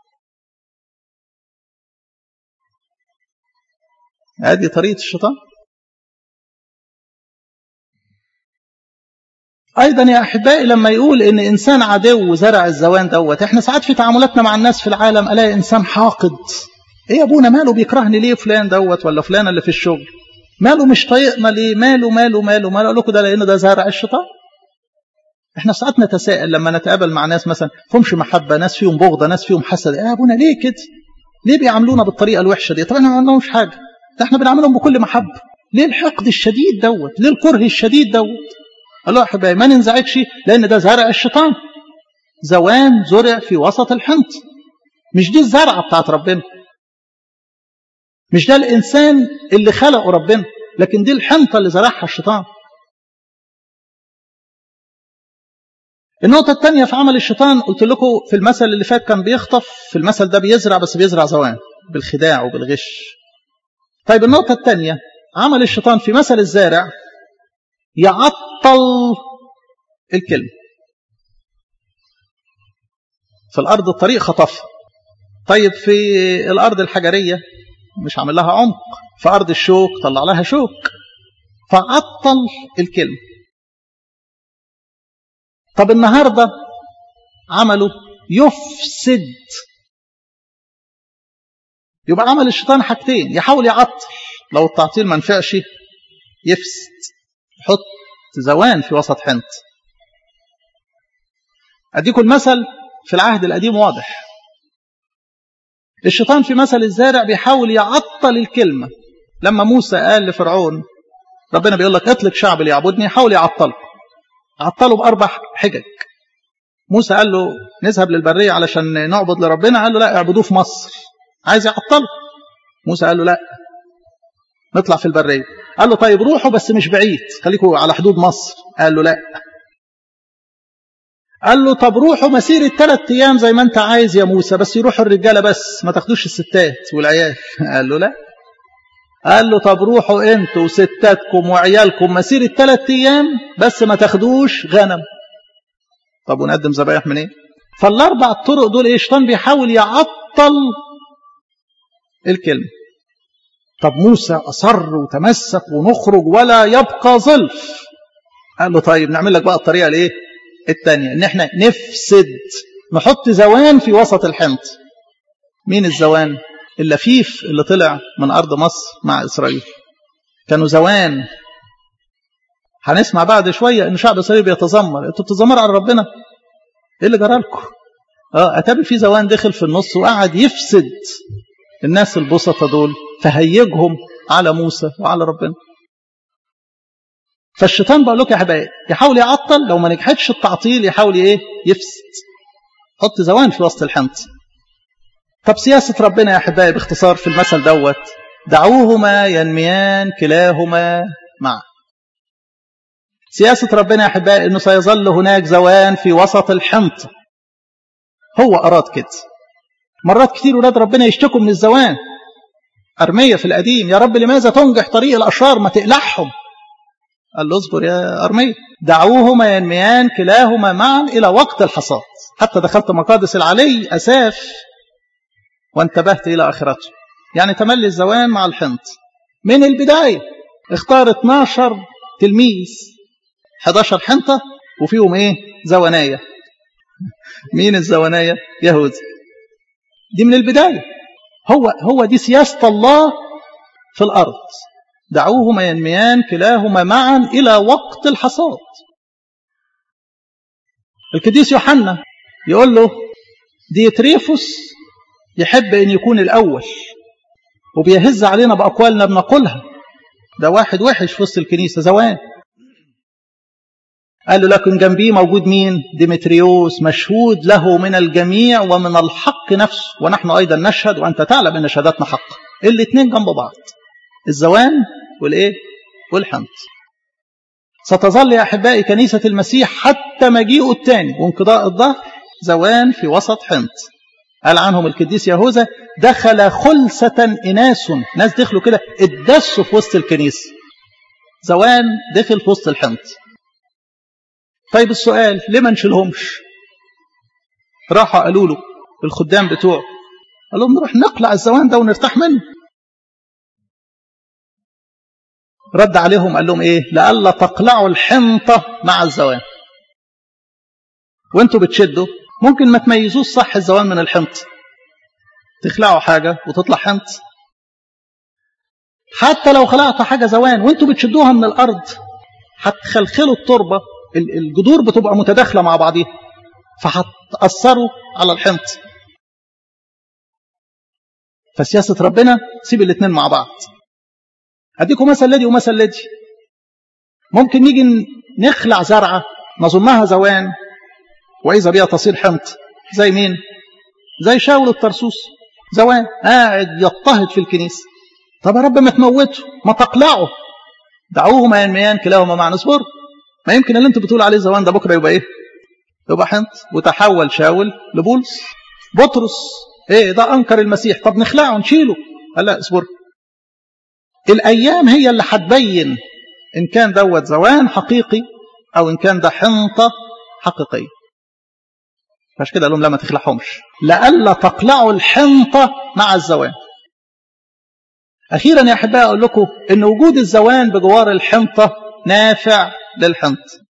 Speaker 1: هذه طريقة الشيطان أيضا يا أحبائي لما يقول إن إنسان عدو زرع الزوان دوت إحنا ساعات في تعاملاتنا مع الناس في العالم ألاقي إنسان حاقد إيه يا أبونا ماله بيكرهني ليه فلان دوت ولا فلان اللي في الشغل ماله مش طايقنا ليه ماله ماله ماله ماله أقول لكم ده لأنه ده زرع الشيطان احنا ساعات نتساءل لما نتقابل مع ناس مثلا فهمش محبة ناس فيهم بغضة ناس فيهم حسد يا ابونا ليه كده ليه بيعاملونا بالطريقة الوحشة دي طب احنا ما عملناش حاجة ده احنا بنعاملهم بكل محبة ليه الحقد الشديد دوت ليه الكره الشديد دوت قال له يا حبايبي ما ننزعجش لان ده زرع الشيطان زوان زرع في وسط الحنط مش دي الزرعة بتاعت ربنا مش ده الإنسان اللي خلقه ربنا لكن دي الحنطة اللي زرعها الشيطان النقطة الثانية في عمل الشيطان قلت لكم في المثل اللي فات كان بيخطف في المثل ده بيزرع بس بيزرع زوان بالخداع وبالغش طيب النقطة الثانية عمل الشيطان في مثل الزارع يعطل الكلمة في الأرض الطريق خطفها طيب في الأرض الحجرية مش عامل لها عمق في أرض الشوك طلع لها شوك فعطل الكلمة طب النهاردة عمله يفسد يبقى عمل الشيطان حاجتين يحاول يعطل لو التعطيل ما نفعش يفسد يحط زوان في وسط حنط أديكم المثل في العهد القديم واضح الشيطان في مثل الزارع بيحاول يعطل الكلمة لما موسى قال لفرعون ربنا بيقول لك اطلق شعب ليعبدني يحاول يعطله عطله بأربع حجج موسى قال له نذهب للبرية علشان نعبد لربنا قال له لا اعبدوه في مصر عايز يعطله موسى قال له لا نطلع في البرية قال له طيب روحوا بس مش بعيد خليكوا على حدود مصر قال له لا قال له طب روحوا مسيرة ثلاث أيام زي ما أنت عايز يا موسى بس يروحوا الرجالة بس ما تاخدوش الستات والعيال قال له لا قال له طب روحوا انتوا وستاتكم وعيالكم مسيرة ثلاث أيام بس ما تاخدوش غنم طب ونقدم ذبايح منين؟ إيه؟ فالأربع طرق دول إيه الشيطان بيحاول يعطل الكلمة طب موسى أصر وتمسك ونخرج ولا يبقى ظلف قال له طيب نعمل لك بقى الطريقة الإيه؟ الثانية إن إحنا نفسد نحط زوان في وسط الحنط مين الزوان؟ اللفيف اللي طلع من أرض مصر مع إسرائيل كانوا زوان هنسمع بعد شوية إن شعب إسرائيل بيتذمر أنتوا بتتذمروا على ربنا إيه اللي جرى لكم؟ اه أتابي في زوان دخل في النص وقعد يفسد الناس البسطة دول فهيجهم على موسى وعلى ربنا فالشيطان بقول لكم يا حبايبي يحاول يعطل لو ما نجحتش التعطيل يحاول ايه يفسد حط زوان في وسط الحنط طب سياسة ربنا يا أحبائي باختصار في المثل دوت دعوهما ينميان كلاهما معا سياسة ربنا يا أحبائي أنه سيظل هناك زوان في وسط الحنط هو أراد كده مرات كتير ولاد ربنا يشتكوا من الزوان أرمية في القديم يا رب لماذا تنجح طريق الأشرار ما تقلعهم قال له اصبر يا أرمية دعوهما ينميان كلاهما معا إلى وقت الحصاد حتى دخلت مقادس العلي أساف وانتبهت إلى آخرته يعني تملي الزوان مع الحنط من البداية اختار 12 تلميذ 11 حنطة وفيهم ايه زوانية مين الزوانية يهوذا دي من البداية هو هو دي سياسة الله في الأرض دعوهما ينميان كلاهما معا إلى وقت الحصاد القديس يوحنا يقول له ديتريفوس يحب أن يكون الأول وبيهز علينا بأقوالنا بنقولها ده واحد وحش في وسط الكنيسة زوان قال له لكن جنبيه موجود مين ديمتريوس مشهود له من الجميع ومن الحق نفسه ونحن أيضا نشهد وأنت تعلم أن شهادتنا حق الاثنين جنب بعض الزوان والايه والحنط ستظل يا أحبائي كنيسة المسيح حتى مجيئه الثاني وانقضاء الظهر زوان في وسط حنط قال عنهم القديس يهوذا دخل خلسة إناس ناس دخلوا كده اتدسوا في وسط الكنيسة زوان دخل في وسط الحنط طيب السؤال ليه ما نشيلهمش راحوا قالوا له الخدام بتوعه قال لهم نروح نقلع الزوان ده ونرتاح منه رد عليهم قال لهم ايه لألا تقلعوا الحنطة مع الزوان وانتوا بتشدوا ممكن ما تميزوش صح الزوان من الحنط تخلعوا حاجة وتطلع حنط حتى لو خلعتوا حاجة زوان وانتوا بتشدوها من الأرض هتخلخلوا التربة الجذور بتبقى متداخلة مع بعضها فهتأثروا على الحنط فسياسة ربنا سيب الاثنين مع بعض أديكم مثل لدي ومثل لدي ممكن نيجي نخلع زرعة نظنها زوان وإذا بها تصير حنط زي مين زي شاول الطرسوس زوان قاعد يضطهد في الكنيسة طب يا رب ما تموته ما تقلعه دعوهما ينميان كلاهما مع نصبر ما يمكن اللي انت بتقول عليه زوان ده بكره يبقى ايه يبقى حنط وتحول شاول لبولس بطرس ايه ده انكر المسيح طب نخلعه نشيله قال لا اصبر الايام هي اللي هتبين ان كان دوت زوان حقيقي او ان كان ده حنطه حقيقيه عشان كده قال لهم لا ما تخلعهمش لئلا تقلعوا الحنطه مع الزوان اخيرا يا احبائي اقول لكم ان وجود الزوان بجوار الحنطه نافع للحنط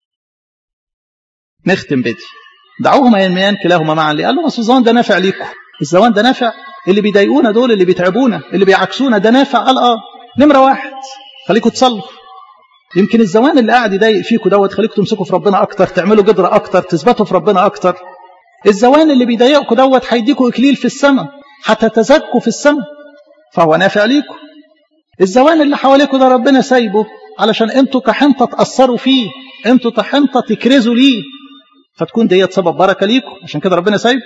Speaker 1: نختم بدي دعوهما ينميان كلاهما معا ليه قال لهم اصل الزوان ده نافع ليكم الزوان ده نافع اللي بيضايقونا دول اللي بيتعبونا اللي بيعكسونا ده نافع قال اه نمره واحد خليكم تصلوا يمكن الزوان اللي قاعد يضايق فيكم دوت خليكم تمسكوا في ربنا اكتر تعملوا جدر اكتر تثبتوا في ربنا اكتر الزوان اللي بيضايقكم دوت هيديكوا اكليل في السماء هتتزكوا في السماء فهو نافع ليكم الزوان اللي حواليكم ده ربنا سايبه علشان انتوا كحنطة تأثروا فيه انتوا كحنطة تكرزوا ليه فتكون ديت سبب بركة ليكم عشان كده ربنا سايب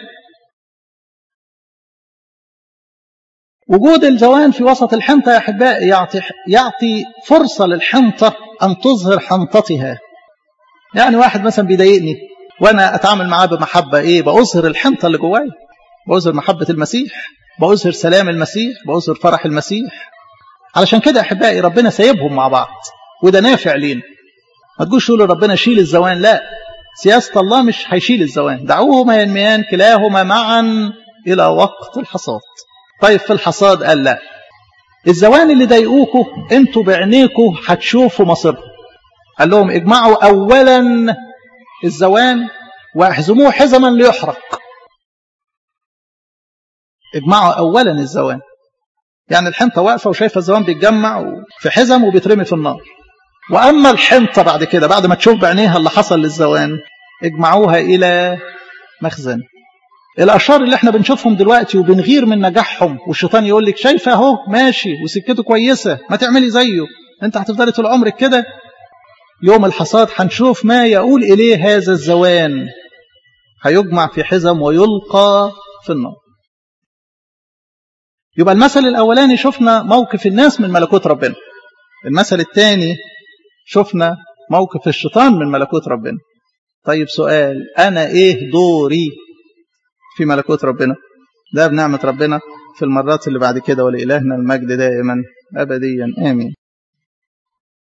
Speaker 1: وجود الزوان في وسط الحنطة يا أحبائي يعطي, يعطي فرصة للحنطة أن تظهر حنطتها يعني واحد مثلا بيضايقني وأنا أتعامل معاه بمحبة إيه بأظهر الحنطة اللي جوايا بأظهر محبة المسيح بأظهر سلام المسيح بأظهر فرح المسيح علشان كده أحبائي ربنا سايبهم مع بعض وده نافع لينا ما تقولش تقولوا ربنا شيل الزوان لا سياسة الله مش هيشيل الزوان دعوهما ينميان كلاهما معا إلى وقت الحصاد طيب في الحصاد قال لا الزوان اللي ضايقوكوا انتوا بعينيكوا هتشوفوا مصيرهم قال لهم اجمعوا اولا الزوان واحزموه حزما ليحرق اجمعوا اولا الزوان يعني الحنطة واقفة وشايفة الزوان بيتجمع في حزم وبيترمي في النار وأما الحنطة بعد كده بعد ما تشوف بعينيها اللي حصل للزوان اجمعوها إلى مخزن الأشرار اللي احنا بنشوفهم دلوقتي وبنغير من نجاحهم والشيطان يقول لك شايفة اهو ماشي وسكته كويسة ما تعملي زيه انت هتفضلي طول عمرك كده يوم الحصاد هنشوف ما يقول إليه هذا الزوان هيجمع في حزم ويلقى في النار يبقى المثل الأولاني شفنا موقف الناس من ملكوت ربنا المثل الثاني شفنا موقف الشيطان من ملكوت ربنا طيب سؤال أنا إيه دوري في ملكوت ربنا ده بنعمة ربنا في المرات اللي بعد كده ولإلهنا المجد دائما أبديا آمين